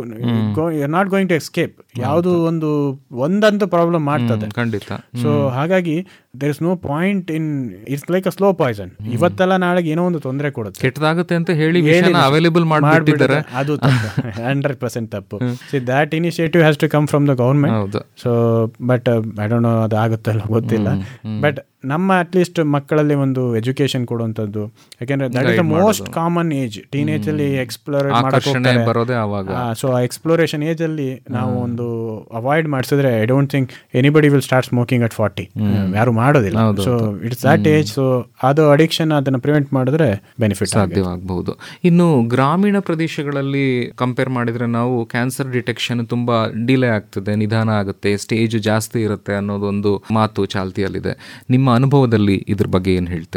you not going to escape ಯಾವುದು ಒಂದು ಒಂದಂತೂ ಪ್ರಾಬ್ಲಮ್ ಮಾಡ್ತದೆ ಖಂಡಿತ ಸೊ ಹಾಗಾಗಿ there is no point in it's like a slow poison ಇವತ್ತೆಲ್ಲ ನಾಳೆಗೆ ಏನೋ ಒಂದು ತೊಂದರೆ ಕೊಡುತ್ತೆ ಕೆಟ್ಟದಾಗುತ್ತೆ ಅಂತ ಹೇಳಿ ವಿಷಯನ ಅವೈಲೇಬಲ್ ಮಾಡಿಬಿಟ್ಟಿದ್ದಾರೆ ಅದು ಹಂಡ್ರೆಡ್ ಪರ್ಸೆಂಟ್ ತಪ್ಪು see that initiative has to come from the government ಹೌದು so but I don't know ಅದು ಆಗುತ್ತಲ್ಲ ಗೊತ್ತಿಲ್ಲ ಬಟ್ ನಮ್ಮ ಅಟ್ಲೀಸ್ಟ್ ಮಕ್ಕಳಲ್ಲಿ ಒಂದು ಎಜುಕೇಶನ್ ಕೊಡುವಂಥದ್ದು ಯಾಕೆಂದ್ರೆ that is the most common age teenage ಅಲ್ಲಿ ಎಕ್ಸ್ಪ್ಲೋರ್ ಆಕರ್ಷಣೆ ಬರೋದೇ ಆವಾಗ ಸೊ ಆ ಎಕ್ಸ್ಪ್ಲೋರೇಷನ್ ಏಜ್ ಅಲ್ಲಿ ನಾವು ಒಂದು ಅವಾಯ್ಡ್ ಮಾಡಿಸಿದ್ರೆ I don't think anybody will start smoking at forty ಯಾರು ಮಾಡೋದಿಲ್ಲ so it's that age so ಅದು ಅಡಿಕ್ಷನ್ ಅದನ್ನ ಪ್ರಿವೆಂಟ್ ಮಾಡಿದ್ರೆ ಬೆನಿಫಿಟ್ ಸಾಧ್ಯವಾಗಬಹುದು ಇನ್ನು ಗ್ರಾಮೀಣ ಪ್ರದೇಶಗಳಲ್ಲಿ ಕಂಪೇರ್ ಮಾಡಿದ್ರೆ ನಾವು ಕ್ಯಾನ್ಸರ್ ಡಿಟೆಕ್ಷನ್ ತುಂಬಾ ಡಿಲೇ ಆಗ್ತದೆ ನಿಧಾನ ಆಗುತ್ತೆ ಸ್ಟೇಜ್ ಜಾಸ್ತಿ ಇರುತ್ತೆ ಅನ್ನೋದೊಂದು ಮಾತು ಚಾಲ್ತಿಯಲ್ಲಿದೆ ನಿಮ್ಮ ಅನುಭವದಲ್ಲಿ ಇದ್ರ ಬಗ್ಗೆ ಏನು ಹೇಳ್ತೀರಾ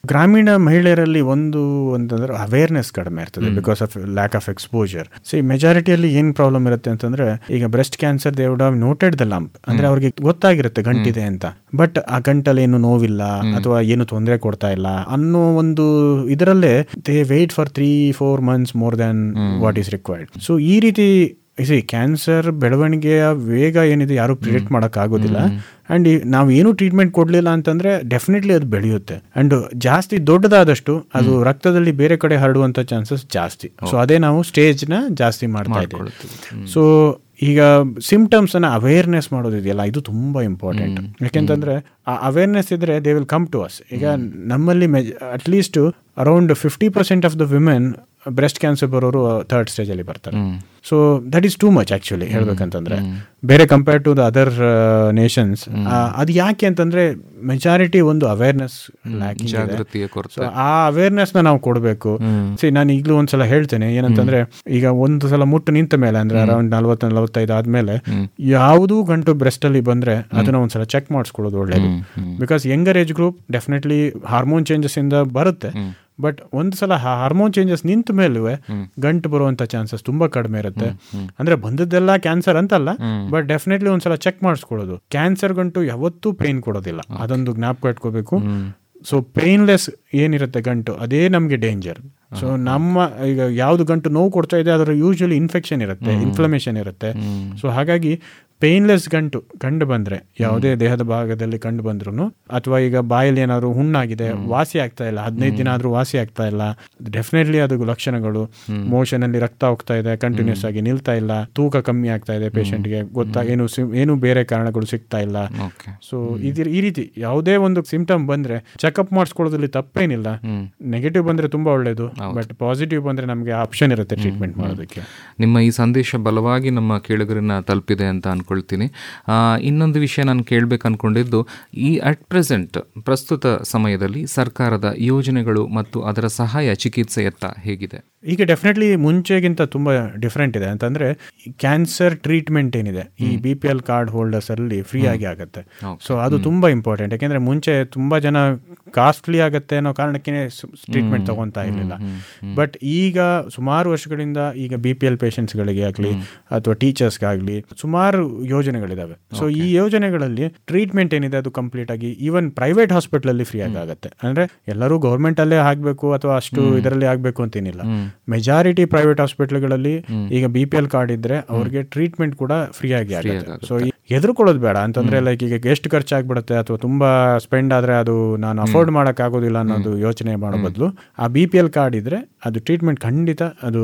ಗ್ರಾಮೀಣ ಮಹಿಳೆಯರಲ್ಲಿ ಒಂದು ಅಂತಂದ್ರೆ ಅವೇರ್ನೆಸ್ ಕಡಿಮೆ ಇರ್ತದೆ because of lack of exposure so ಈ ಮೆಜಾರಿಟಿಯಲ್ಲಿ ಏನ್ ಪ್ರಾಬ್ಲಮ್ ಇರುತ್ತೆ ಅಂತಂದ್ರೆ ಈಗ breast cancer they would have noted the lump ಅಂದ್ರೆ ಅವ್ರಿಗೆ ಗೊತ್ತಾಗಿರುತ್ತೆ ಗಂಟಿದೆ ಅಂತ ಬಟ್ ಆ ಗಂಟಲ್ಲಿ ಏನು ನೋವಿಲ್ಲ ಅಥವಾ ಏನು ತೊಂದರೆ ಕೊಡ್ತಾ ಇಲ್ಲ ಅನ್ನೋ ಒಂದು ಇದರಲ್ಲೇ they wait for three four months more than what is required so ಈ ರೀತಿ ಸಿ ಕ್ಯಾನ್ಸರ್ ಬೆಳವಣಿಗೆಯ ವೇಗ ಏನಿದೆ ಯಾರು ಪ್ರಿಡಿಕ್ಟ್ ಮಾಡಕ್ ಆಗೋದಿಲ್ಲ ಅಂಡ್ ನಾವು ಏನು ಟ್ರೀಟ್ಮೆಂಟ್ ಕೊಡ್ಲಿಲ್ಲ ಅಂತಂದ್ರೆ ಡೆಫಿನೆಟ್ಲಿ ಅದು ಬೆಳೆಯುತ್ತೆ ಅಂಡ್ ಜಾಸ್ತಿ ದೊಡ್ಡದಾದಷ್ಟು ಅದು ರಕ್ತದಲ್ಲಿ ಬೇರೆ ಕಡೆ ಹರಡುವಂತ ಚಾನ್ಸಸ್ ಜಾಸ್ತಿ ಸೊ ಅದೇ ನಾವು ಸ್ಟೇಜ್ ನ ಜಾಸ್ತಿ ಮಾಡ್ತಾ ಇದ್ದೀವಿ ಸೊ ಈಗ ಸಿಂಪ್ಟಮ್ಸ್ ಅನ್ನ ಅವೇರ್ನೆಸ್ ಮಾಡೋದಿದೆಯಲ್ಲ ಇದು ತುಂಬಾ ಇಂಪಾರ್ಟೆಂಟ್ ಯಾಕೆಂತಂದ್ರೆ ಆ ಅವೇರ್ನೆಸ್ ಇದ್ರೆ they will come to us ಈಗ ನಮ್ಮಲ್ಲಿ at least around fifty percent of the women breast cancer ಬರೋರು ಥರ್ಡ್ ಸ್ಟೇಜ್ ಅಲ್ಲಿ ಬರ್ತಾರೆ so that is too much actually ಹೇಳ್ಬೇಕಂತಂದ್ರೆ ಬೇರೆ compare to the other nations ಅದು ಯಾಕೆ ಅಂತಂದ್ರೆ ಮೆಜಾರಿಟಿ ಒಂದು ಅವೇರ್ನೆಸ್ ಜಾಗೃತಿಯ ಕೊರತೆ ಆ ಅವೇರ್ನೆಸ್ ನ ನಾವು ಕೊಡಬೇಕು ಸಿ ನಾನು ಈಗಲೂ ಒಂದ್ಸಲ ಹೇಳ್ತೇನೆ ಏನಂತಂದ್ರೆ ಈಗ ಒಂದು ಸಲ ಮುಟ್ಟು ನಿಂತ ಮೇಲೆ ಅಂದ್ರೆ ಅರೌಂಡ್ ನಲ್ವತ್ತು ನಲವತ್ತೈದು ಆದ್ಮೇಲೆ ಯಾವುದೂ ಗಂಟು ಬ್ರೆಸ್ಟ್ ಅಲ್ಲಿ ಬಂದ್ರೆ ಅದನ್ನ ಒಂದ್ಸಲ ಚೆಕ್ ಮಾಡಿಸ್ಕೊಳ್ಳೋದು ಒಳ್ಳೇದು because younger age group definitely hormone changes ಇಂದ ಬರುತ್ತೆ ಬಟ್ ಒಂದು ಸಲ ಹಾರ್ಮೋನ್ ಚೇಂಜಸ್ ನಿಂತ ಮೇಲೂ ಗಂಟು ಬರುವಂತ ಚಾನ್ಸಸ್ ತುಂಬಾ ಕಡಿಮೆ ಇರುತ್ತೆ ಅಂದ್ರೆ ಬಂದದ್ದೆಲ್ಲ ಕ್ಯಾನ್ಸರ್ ಅಂತಲ್ಲ ಬಟ್ ಡೆಫಿನೆಟ್ಲಿ ಒಂದ್ಸಲ ಚೆಕ್ ಮಾಡಿಸ್ಕೊಳ್ಳೋದು ಕ್ಯಾನ್ಸರ್ ಗಂಟು ಯಾವತ್ತೂ ಪೇನ್ ಕೊಡೋದಿಲ್ಲ ಅದೊಂದು ಜ್ಞಾಪಕ ಇಟ್ಕೋಬೇಕು ಸೊ ಪೇನ್ಲೆಸ್ ಏನಿರುತ್ತೆ ಗಂಟು ಅದೇ ನಮಗೆ ಡೇಂಜರ್ ಸೊ ನಮ್ಮ ಈಗ ಯಾವ್ದು ಗಂಟು ನೋವು ಕೊಡ್ತಾ ಇದೆ ಅದರ ಯೂಶಲಿ ಇನ್ಫೆಕ್ಷನ್ ಇರುತ್ತೆ ಇನ್ಫ್ಲಮೇಷನ್ ಇರುತ್ತೆ ಸೊ ಹಾಗಾಗಿ ಪೇನ್ಲೆಸ್ ಗಂಟು ಕಂಡು ಬಂದ್ರೆ ಯಾವುದೇ ದೇಹದ ಭಾಗದಲ್ಲಿ ಕಂಡು ಬಂದ್ರು ಅಥವಾ ಈಗ ಬಾಯಲ್ಲಿ ಏನಾದ್ರು ಹುಣ್ಣಾಗಿದೆ ವಾಸಿ ಆಗ್ತಾ ಇಲ್ಲ ಹದಿನೈದು ದಿನ ಆದ್ರೂ ವಾಸಿ ಆಗ್ತಾ ಇಲ್ಲ ಡೆಫಿನೆಟ್ಲಿ ಅದು ಲಕ್ಷಣಗಳು ಮೋಷನ್ ಅಲ್ಲಿ ರಕ್ತ ಹೋಗ್ತಾ ಇದೆ ಕಂಟಿನ್ಯೂಸ್ ಆಗಿ ನಿಲ್ತಾ ಇಲ್ಲ ತೂಕ ಕಮ್ಮಿ ಆಗ್ತಾ ಇದೆ ಪೇಷಂಟ್ಗೆ ಗೊತ್ತಾ ಏನು ಸಿ- ಏನು ಬೇರೆ ಕಾರಣಗಳು ಸಿಗ್ತಾ ಇಲ್ಲ ಓಕೆ ಸೊ ಇದ್ರ ಈ ರೀತಿ ಯಾವುದೇ ಒಂದು ಸಿಂಪ್ಟಮ್ ಬಂದ್ರೆ ಚೆಕಪ್ ಮಾಡಿಸ್ಕೊಳ್ಳೋದ್ರಲ್ಲಿ ತಪ್ಪೇನಿಲ್ಲ ನೆಗೆಟಿವ್ ಬಂದ್ರೆ ತುಂಬಾ ಒಳ್ಳೇದು ಬಟ್ ಪಾಸಿಟಿವ್ ಬಂದ್ರೆ ನಮಗೆ ಆಪ್ಷನ್ ಇರುತ್ತೆ ಟ್ರೀಟ್ಮೆಂಟ್ ಮಾಡೋದಕ್ಕೆ ನಿಮ್ಮ ಈ ಸಂದೇಶ ಬಲವಾಗಿ ನಮ್ಮ ಕೇಳುಗರನ್ನ ತಲುಪಿದೆ ಅಂತ ಅನ್ಕೊಳ್ತೀನಿ ಆ, ಇನ್ನೊಂದು ವಿಷಯ ನಾನು ಕೇಳಬೇಕು ಅನ್ಕೊಂಡಿದ್ದು ಈ ಅಟ್ ಪ್ರೆಸೆಂಟ್ ಪ್ರಸ್ತುತ ಸಮಯದಲ್ಲಿ ಸರ್ಕಾರದ ಯೋಜನೆಗಳು ಮತ್ತು ಅದರ ಸಹಾಯ ಚಿಕಿತ್ಸೆಯತ್ತ ಹೇಗಿದೆ ಈಗ ಡೆಫಿನೆಟ್ಲಿ ಮುಂಚೆಗಿಂತ ತುಂಬಾ ಡಿಫ್ರೆಂಟ್ ಇದೆ ಅಂತಂದ್ರೆ ಕ್ಯಾನ್ಸರ್ ಟ್ರೀಟ್ಮೆಂಟ್ ಏನಿದೆ ಈ B P L card holders ಅಲ್ಲಿ ಫ್ರೀ ಆಗಿ ಆಗುತ್ತೆ ಸೊ ಅದು ತುಂಬಾ ಇಂಪಾರ್ಟೆಂಟ್ ಯಾಕೆಂದ್ರೆ ಮುಂಚೆ ತುಂಬಾ ಜನ ಕಾಸ್ಟ್ಲಿ ಆಗುತ್ತೆ ಅನ್ನೋ ಕಾರಣಕ್ಕೆ ಟ್ರೀಟ್ಮೆಂಟ್ ತಗೊಂತಾ ಇರಲಿಲ್ಲ ಬಟ್ ಈಗ ಸುಮಾರು ವರ್ಷಗಳಿಂದ ಈಗ ಬಿ ಪಿ ಎಲ್ ಗಳಿಗೆ ಆಗಲಿ ಅಥವಾ ಟೀಚರ್ಸ್ಗಾಗಲಿ ಸುಮಾರು ಯೋಜನೆಗಳಿದಾವೆ ಸೊ ಈ ಯೋಜನೆಗಳಲ್ಲಿ ಟ್ರೀಟ್ಮೆಂಟ್ ಏನಿದೆ ಅದು ಕಂಪ್ಲೀಟ್ ಆಗಿ ಈವನ್ ಪ್ರೈವೇಟ್ ಹಾಸ್ಪಿಟಲ್ ಅಲ್ಲಿ ಫ್ರೀ ಆಗಿ ಆಗುತ್ತೆ ಅಂದ್ರೆ ಎಲ್ಲರೂ ಗೌರ್ಮೆಂಟ್ ಅಲ್ಲೇ ಆಗ್ಬೇಕು ಅಥವಾ ಅಷ್ಟು ಇದರಲ್ಲಿ ಆಗ್ಬೇಕು ಅಂತೇನಿಲ್ಲ ಮೆಜಾರಿಟಿ ಪ್ರೈವೇಟ್ ಹಾಸ್ಪಿಟಲ್ಗಳಲ್ಲಿ ಈಗ ಬಿ ಪಿ ಎಲ್ ಕಾರ್ಡ್ ಇದ್ರೆ ಅವ್ರಿಗೆ ಟ್ರೀಟ್ಮೆಂಟ್ ಕೂಡ ಫ್ರೀ ಆಗಿ ಆಗುತ್ತೆ ಸೊ ಎದುರ್ಕೊಳ್ಳೋದು ಬೇಡ ಅಂತಂದ್ರೆ ಲೈಕ್ ಈಗ ಎಷ್ಟು ಖರ್ಚಾಗ್ಬಿಡುತ್ತೆ ಅಥವಾ ತುಂಬಾ ಸ್ಪೆಂಡ್ ಆದ್ರೆ ಅದು ನಾನು ಅಫೋರ್ಡ್ ಮಾಡಕ್ ಆಗೋದಿಲ್ಲ ಅನ್ನೋದು ಯೋಚನೆ ಮಾಡೋ ಬದಲು ಆ ಬಿ ಪಿ ಎಲ್ ಕಾರ್ಡ್ ಇದ್ರೆ ಅದು ಟ್ರೀಟ್ಮೆಂಟ್ ಖಂಡಿತ ಅದು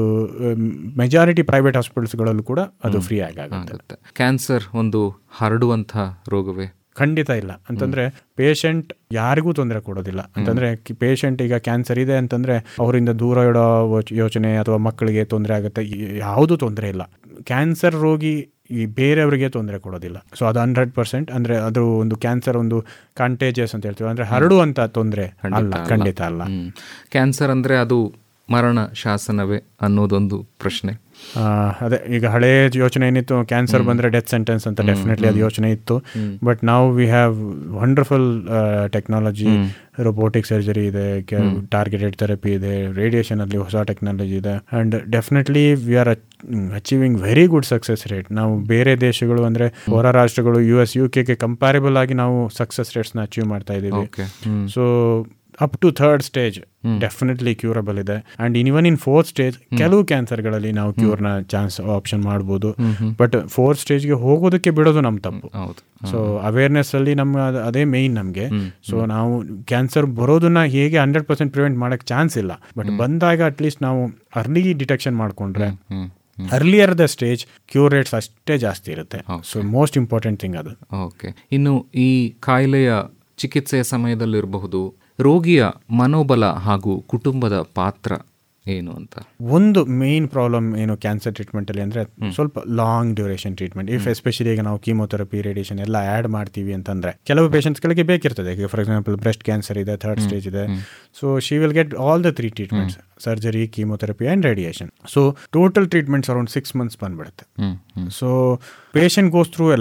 ಮೆಜಾರಿಟಿ ಪ್ರೈವೇಟ್ ಹಾಸ್ಪಿಟಲ್ಸ್ಗಳಲ್ಲೂ ಕೂಡ ಅದು ಫ್ರೀ ಆಗಿ ಆಗುತ್ತೆ ಆಗುತ್ತೆ ಕ್ಯಾನ್ಸರ್ ಒಂದು ಹರಡುವಂಥ ರೋಗವೇ ಖಂಡಿತ ಇಲ್ಲ ಅಂತಂದ್ರೆ ಪೇಷಂಟ್ ಯಾರಿಗೂ ತೊಂದರೆ ಕೊಡೋದಿಲ್ಲ ಅಂತಂದ್ರೆ ಪೇಷಂಟ್ ಈಗ ಕ್ಯಾನ್ಸರ್ ಇದೆ ಅಂತಂದ್ರೆ ಅವರಿಂದ ದೂರ ಇಡೋ ವಚ್- ಯೋಚನೆ ಅಥವಾ ಮಕ್ಕಳಿಗೆ ತೊಂದರೆ ಆಗುತ್ತೆ ಯಾವುದು ತೊಂದರೆ ಇಲ್ಲ ಕ್ಯಾನ್ಸರ್ ರೋಗಿ ಈ ಬೇರೆಯವರಿಗೆ ತೊಂದರೆ ಕೊಡೋದಿಲ್ಲ ಸೊ ಅದು ಹಂಡ್ರೆಡ್ ಪರ್ಸೆಂಟ್ ಅಂದ್ರೆ ಅದು ಒಂದು ಕ್ಯಾನ್ಸರ್ ಒಂದು ಕಂಟೇಜಿಯಸ್ ಅಂತ ಹೇಳ್ತೀವಿ ಅಂದ್ರೆ ಹರಡುವಂತ ತೊಂದರೆ ಅಲ್ಲ ಖಂಡಿತ ಅಲ್ಲ ಕ್ಯಾನ್ಸರ್ ಅಂದರೆ ಅದು ಮರಣ ಶಾಸನವೇ ಅನ್ನೋದೊಂದು ಪ್ರಶ್ನೆ ಆ, ಅದೇ ಈಗ ಹಳೇ ಯೋಚನೆ ಏನಿತ್ತು ಕ್ಯಾನ್ಸರ್ ಬಂದ್ರೆ ಡೆತ್ ಸೆಂಟೆನ್ಸ್ ಅಂತ ಡೆಫಿನೆಟ್ಲಿ ಅದು ಯೋಚನೆ ಇತ್ತು ಬಟ್ ನಾವು we have wonderful technology robotic surgery ಇದೆ ಟಾರ್ಗೆಟೆಡ್ ಥೆರಪಿ ಇದೆ ರೇಡಿಯೇಷನ್ ಅಲ್ಲಿ ಹೊಸ ಟೆಕ್ನಾಲಜಿ ಇದೆ and definitely we are achieving very good success rate ನಾವು ಬೇರೆ ದೇಶಗಳು ಅಂದ್ರೆ ಹೊರ ರಾಷ್ಟ್ರಗಳು U S U K comparable ಆಗಿ ನಾವು ಸಕ್ಸಸ್ ರೇಟ್ಸ್ ನ ಅಚೀವ್ ಮಾಡ್ತಾ ಇದ್ದೀವಿ okay so up to third stage definitely curable ಇದೆ and even in fourth stage ಕೆಲವು ಕ್ಯಾನ್ಸರ್ಗಳಲ್ಲಿ ನಾವು ಕ್ಯೂರ್ನ ಚಾನ್ಸ್ ಆಪ್ಷನ್ ಮಾಡ್ಬೋದು ಬಟ್ ಫೋರ್ತ್ ಸ್ಟೇಜ್ಗೆ ಹೋಗೋದಕ್ಕೆ ಬಿಡೋದು ನಮ್ಮ ತಪ್ಪು ಹೌದು ಸೊ ಅವೇರ್ನೆಸ್ ಅಲ್ಲಿ ನಮ್ಮ ಅದ್- ಅದೇ ಮೇಯ್ನ್ ನಮಗೆ ಸೊ ನಾವು ಕ್ಯಾನ್ಸರ್ ಬರೋದನ್ನ ಹೇಗೆ ಹಂಡ್ರೆಡ್ ಪರ್ಸೆಂಟ್ ಪ್ರಿವೆಂಟ್ ಮಾಡಕ್ ಚಾನ್ಸ್ ಇಲ್ಲ ಬಟ್ ಬಂದಾಗ ಅಟ್ಲೀಸ್ಟ್ ನಾವು ಅರ್ಲಿ ಡಿಟೆಕ್ಷನ್ ಮಾಡ್ಕೊಂಡ್ರೆ hmm earlier the stage cure rates ಅಷ್ಟೇ ಜಾಸ್ತಿ ಇರುತ್ತೆ ಸೊ ಮೋಸ್ಟ್ ಇಂಪಾರ್ಟೆಂಟ್ ಥಿಂಗ್ ಅದು ಓಕೆ ಇನ್ನು ಈ ಕಾಯಿಲೆಯ ಚಿಕಿತ್ಸೆಯ ಸಮಯದಲ್ಲಿರಬಹುದು ರೋಗಿಯ ಮನೋಬಲ ಹಾಗೂ ಕುಟುಂಬದ ಪಾತ್ರ ಏನು ಅಂತ ಒಂದು ಮೇನ್ ಪ್ರಾಬ್ಲಮ್ ಏನು ಕ್ಯಾನ್ಸರ್ ಟ್ರೀಟ್ಮೆಂಟ್ ಅಲ್ಲಿ ಅಂದ್ರೆ ಸ್ವಲ್ಪ long duration treatment if especially ಈಗ ನಾವು ಕೀಮೋಥೆರಪಿ ರೇಡಿಯೇಷನ್ ಎಲ್ಲ ಆಡ್ ಮಾಡ್ತೀವಿ ಅಂತಂದ್ರೆ ಕೆಲವು patients ಗಳಿಗೆ ಬೇಕಿರ್ತದೆ ಈಗ ಫಾರ್ ಎಕ್ಸಾಂಪಲ್ ಬ್ರೆಸ್ಟ್ ಕ್ಯಾನ್ಸರ್ ಇದೆ ಥರ್ಡ್ ಸ್ಟೇಜ್ ಇದೆ so she will get all the three treatments surgery chemotherapy and radiation so total treatments around six months ಬಂದ್ಬಿಡುತ್ತೆ hmm hmm so patient goes through a lot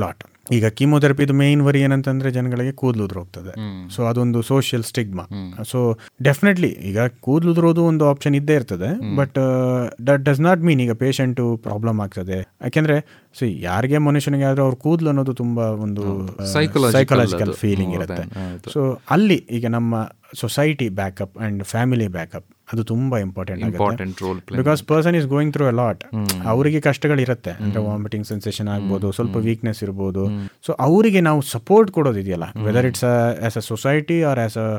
ಈಗ ಕೀಮೋಥೆರಪಿದು ಮೇನ್ ವರಿ ಏನಂತಂದ್ರೆ ಜನಗಳಿಗೆ ಕೂದಲು ಉದುರೋಗ್ತದೆ ಸೊ ಅದೊಂದು ಸೋಷಿಯಲ್ ಸ್ಟಿಗ್ಮಾ ಸೊ ಡೆಫಿನೆಟ್ಲಿ ಈಗ ಕೂದಲು ಉದುರೋದು ಒಂದು ಆಪ್ಷನ್ ಇದ್ದೇ ಇರ್ತದೆ but that does not mean ಈಗ ಪೇಷಂಟು ಪ್ರಾಬ್ಲಮ್ ಆಗ್ತದೆ ಯಾಕೆಂದ್ರೆ ಸಿ ಯಾರಿಗೆ ಮನುಷ್ಯನಿಗೆ ಆದ್ರೆ ಅವ್ರ ಕೂದಲು ಅನ್ನೋದು ತುಂಬಾ ಒಂದು Psychological ಸೈಕಲಾಜಿಕಲ್ ಅದು. ಫೀಲಿಂಗ್ ಹೌದು, ಇರುತ್ತೆ ಹೌದು. ಸೊ ಅಲ್ಲಿ ಈಗ ನಮ್ಮ society backup and family backup ಅದು ತುಂಬಾ important Important role play because person is going through a lot ಅವರಿಗೆ ಕಷ್ಟಗಳಿರುತ್ತೆ ಅಂದ್ರೆ ವಾಮಿಟಿಂಗ್ ಸೆನ್ಸೇಷನ್ ಆಗ್ಬೋದು ಸ್ವಲ್ಪ ವೀಕ್ನೆಸ್ ಇರ್ಬೋದು ಸೊ ಅವರಿಗೆ ನಾವು ಸಪೋರ್ಟ್ ಕೊಡೋದಿದೆಯಲ್ಲ whether it's as a society or as a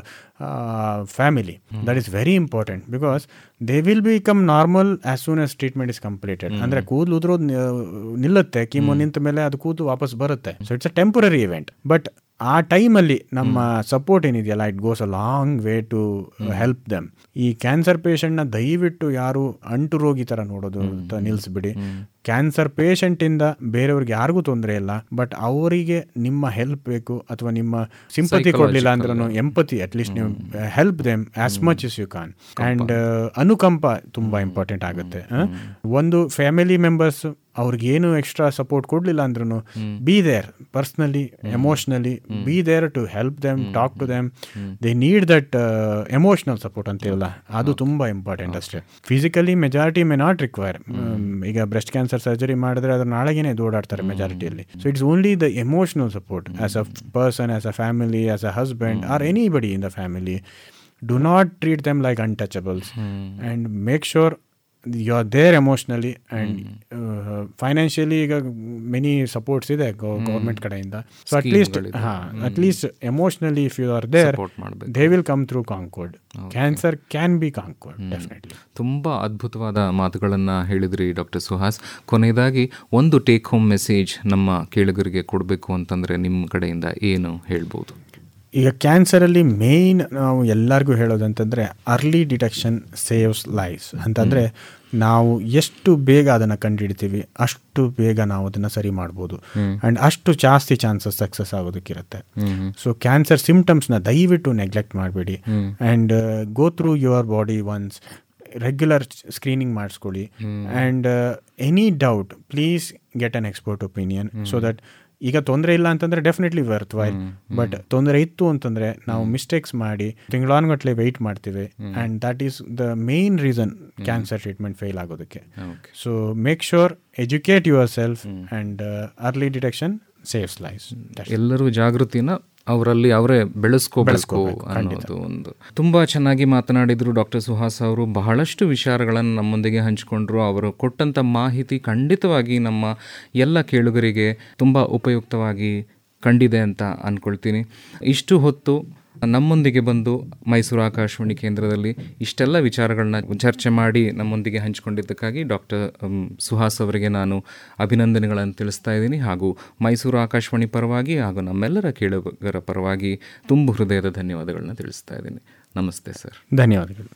family that is very important because they will become normal as soon as treatment is completed ಅಂದ್ರೆ ಕೂದಲು ಉದುರೋದು ನಿಲ್ಲುತ್ತೆ ಕೀಮೋ ನಿಂತ ಮೇಲೆ ಅದು ಕೂದಲು ವಾಪಸ್ ಬರುತ್ತೆ so it's a temporary event but ಆ ಟೈಮಲ್ಲಿ ನಮ್ಮ ಸಪೋರ್ಟ್ ಏನಿದೆಯಲ್ಲ it goes a long way to help them ಈ ಕ್ಯಾನ್ಸರ್ ಪೇಷಂಟ್ನ ದಯವಿಟ್ಟು ಯಾರು ಅಂಟು ರೋಗಿ ಥರ ನೋಡೋದು ಅಂತ ನಿಲ್ಲಿಸ್ಬಿಡಿ ಕ್ಯಾನ್ಸರ್ ಪೇಷಂಟಿಂದ ಬೇರೆಯವ್ರಿಗೆ ಯಾರಿಗೂ ತೊಂದರೆ ಇಲ್ಲ ಬಟ್ ಅವರಿಗೆ ನಿಮ್ಮ ಹೆಲ್ಪ್ ಬೇಕು ಅಥವಾ ನಿಮ್ಮ ಸಿಂಪತಿ ಕೊಡಲಿಲ್ಲ ಅಂದ್ರೂ ಎಂಪತಿ ಅಟ್ಲೀಸ್ಟ್ ನೀವು help them as much as you can and ಅನುಕಂಪ ತುಂಬ ಇಂಪಾರ್ಟೆಂಟ್ ಆಗುತ್ತೆ ಆ? ಒಂದು ಫ್ಯಾಮಿಲಿ ಮೆಂಬರ್ಸ್ ಅವ್ರಿಗೆ ಏನು ಎಕ್ಸ್ಟ್ರಾ ಸಪೋರ್ಟ್ ಕೊಡಲಿಲ್ಲ ಅಂದ್ರೂ be there personally emotionally be there to help them talk to them they need that emotional support ಅಂತೀವಲ್ಲ ಅದು ತುಂಬ ಇಂಪಾರ್ಟೆಂಟ್ ಅಷ್ಟೇ physically majority may not require ಈಗ ಬ್ರೆಸ್ಟ್ ಕ್ಯಾನ್ಸರ್ ಸರ್ಜರಿ ಮಾಡಿದ್ರೆ ಅದ್ರ ನಾಳೆಗೇನೆ ಓಡಾಡ್ತಾರೆ ಮೆಜಾರಿಟಿಯಲ್ಲಿ so it's only the emotional support as a person as a family as a husband or anybody in the family do not treat them like untouchables and make sure you are there emotionally and financially ಈಗ ಮೆನಿ ಸಪೋರ್ಟ್ಸ್ ಇದೆ ಗೌರ್ಮೆಂಟ್ ಕಡೆಯಿಂದ ಸೊ ಅಟ್ಲೀಸ್ಟ್ ಹಾಂ at least emotionally if you are there Support ಮಾಡ್ಬೇಕು. They will come through conquered cancer can be conquered definitely ತುಂಬ ಅದ್ಭುತವಾದ ಮಾತುಗಳನ್ನು ಹೇಳಿದ್ರಿ ಡಾಕ್ಟರ್ ಸುಹಾಸ್ ಕೊನೆಯದಾಗಿ ಒಂದು ಟೇಕ್ ಹೋಮ್ ಮೆಸೇಜ್ ನಮ್ಮ ಕೇಳುಗರಿಗೆ ಕೊಡಬೇಕು ಅಂತಂದರೆ ನಿಮ್ಮ ಕಡೆಯಿಂದ ಏನು ಹೇಳ್ಬೋದು ಈಗ ಕ್ಯಾನ್ಸರಲ್ಲಿ ಮೇಯ್ನ್ ನಾವು ಎಲ್ಲರಿಗೂ ಹೇಳೋದಂತಂದರೆ ಅರ್ಲಿ ಡಿಟೆಕ್ಷನ್ ಸೇವ್ಸ್ ಲೈಫ್ಸ್ ಅಂತಂದರೆ ನಾವು ಎಷ್ಟು ಬೇಗ ಅದನ್ನು ಕಂಡುಹಿಡ್ತೀವಿ ಅಷ್ಟು ಬೇಗ ನಾವು ಅದನ್ನು ಸರಿ ಮಾಡ್ಬೋದು ಆ್ಯಂಡ್ ಅಷ್ಟು ಜಾಸ್ತಿ ಚಾನ್ಸಸ್ ಸಕ್ಸಸ್ ಆಗೋದಕ್ಕಿರುತ್ತೆ ಸೊ ಕ್ಯಾನ್ಸರ್ ಸಿಮ್ಟಮ್ಸ್ನ ದಯವಿಟ್ಟು ನೆಗ್ಲೆಕ್ಟ್ ಮಾಡಬೇಡಿ and go through your body once regular screening ಮಾಡಿಸ್ಕೊಳ್ಳಿ and any doubt please get an expert opinion so that ಈಗ ತೊಂದರೆ ಇಲ್ಲ ಅಂತಂದ್ರೆ ಡೆಫಿನೆಟ್ಲಿ ವರ್ತ್ ವೈಲ್ ಬಟ್ ತೊಂದರೆ ಇತ್ತು ಅಂತಂದ್ರೆ ನಾವು ಮಿಸ್ಟೇಕ್ಸ್ ಮಾಡಿ ತಿಂಗಳಾನುಗಟ್ಲೆ ವೆಯ್ಟ್ ಮಾಡ್ತೀವಿ and that is the main reason cancer treatment fail ಆಗೋದಕ್ಕೆ okay so make sure educate yourself and early detection saves life ಎಲ್ಲರೂ ಜಾಗೃತಿನ ಅವರಲ್ಲಿ ಅವರೇ ಬೆಳೆಸ್ಕೋಬೇಕು ಅನ್ನೋದು ಒಂದು ತುಂಬ ಚೆನ್ನಾಗಿ ಮಾತನಾಡಿದರು ಡಾಕ್ಟರ್ ಸುಹಾಸ್ ಅವರು ಬಹಳಷ್ಟು ವಿಚಾರಗಳನ್ನು ನಮ್ಮೊಂದಿಗೆ ಹಂಚಿಕೊಂಡ್ರು ಅವರು ಕೊಟ್ಟಂಥ ಮಾಹಿತಿ ಖಂಡಿತವಾಗಿ ನಮ್ಮ ಎಲ್ಲ ಕೇಳುಗರಿಗೆ ತುಂಬ ಉಪಯುಕ್ತವಾಗಿ ಕಂಡಿದೆ ಅಂತ ಅಂದ್ಕೊಳ್ತೀನಿ ಇಷ್ಟು ಹೊತ್ತು ನಮ್ಮೊಂದಿಗೆ ಬಂದು ಮೈಸೂರು ಆಕಾಶವಾಣಿ ಕೇಂದ್ರದಲ್ಲಿ ಇಷ್ಟೆಲ್ಲ ವಿಚಾರಗಳನ್ನ ಚರ್ಚೆ ಮಾಡಿ ನಮ್ಮೊಂದಿಗೆ ಹಂಚಿಕೊಂಡಿದ್ದಕ್ಕಾಗಿ ಡಾಕ್ಟರ್ ಸುಹಾಸ್ ಅವರಿಗೆ ನಾನು ಅಭಿನಂದನೆಗಳನ್ನು ತಿಳಿಸ್ತಾ ಇದ್ದೀನಿ ಹಾಗೂ ಮೈಸೂರು ಆಕಾಶವಾಣಿ ಪರವಾಗಿ ಹಾಗೂ ನಮ್ಮೆಲ್ಲರ ಕೇಳುಗರ ಪರವಾಗಿ ತುಂಬು ಹೃದಯದ ಧನ್ಯವಾದಗಳನ್ನ ತಿಳಿಸ್ತಾ ಇದ್ದೀನಿ ನಮಸ್ತೆ ಸರ್ ಧನ್ಯವಾದಗಳು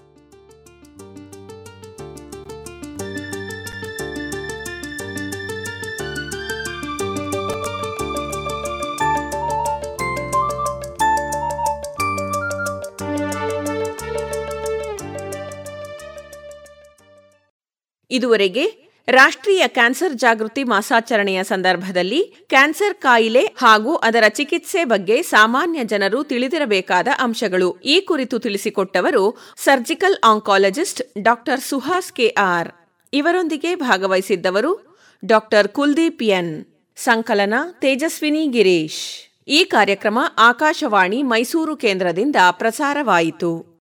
ಇದುವರೆಗೆ ರಾಷ್ಟ್ರೀಯ ಕ್ಯಾನ್ಸರ್ ಜಾಗೃತಿ ಮಾಸಾಚರಣೆಯ ಸಂದರ್ಭದಲ್ಲಿ ಕ್ಯಾನ್ಸರ್ ಕಾಯಿಲೆ ಹಾಗೂ ಅದರ ಚಿಕಿತ್ಸೆ ಬಗ್ಗೆ ಸಾಮಾನ್ಯ ಜನರು ತಿಳಿದಿರಬೇಕಾದ ಅಂಶಗಳು ಈ ಕುರಿತು ತಿಳಿಸಿಕೊಟ್ಟವರು surgical oncologist doctor Suhas K R ಇವರೊಂದಿಗೆ ಭಾಗವಹಿಸಿದ್ದವರು ಡಾಕ್ಟರ್ ಕುಲ್ದೀಪ್ ಎನ್ ಸಂಕಲನ ತೇಜಸ್ವಿನಿ ಗಿರೀಶ್ ಈ ಕಾರ್ಯಕ್ರಮ ಆಕಾಶವಾಣಿ ಮೈಸೂರು ಕೇಂದ್ರದಿಂದ ಪ್ರಸಾರವಾಯಿತು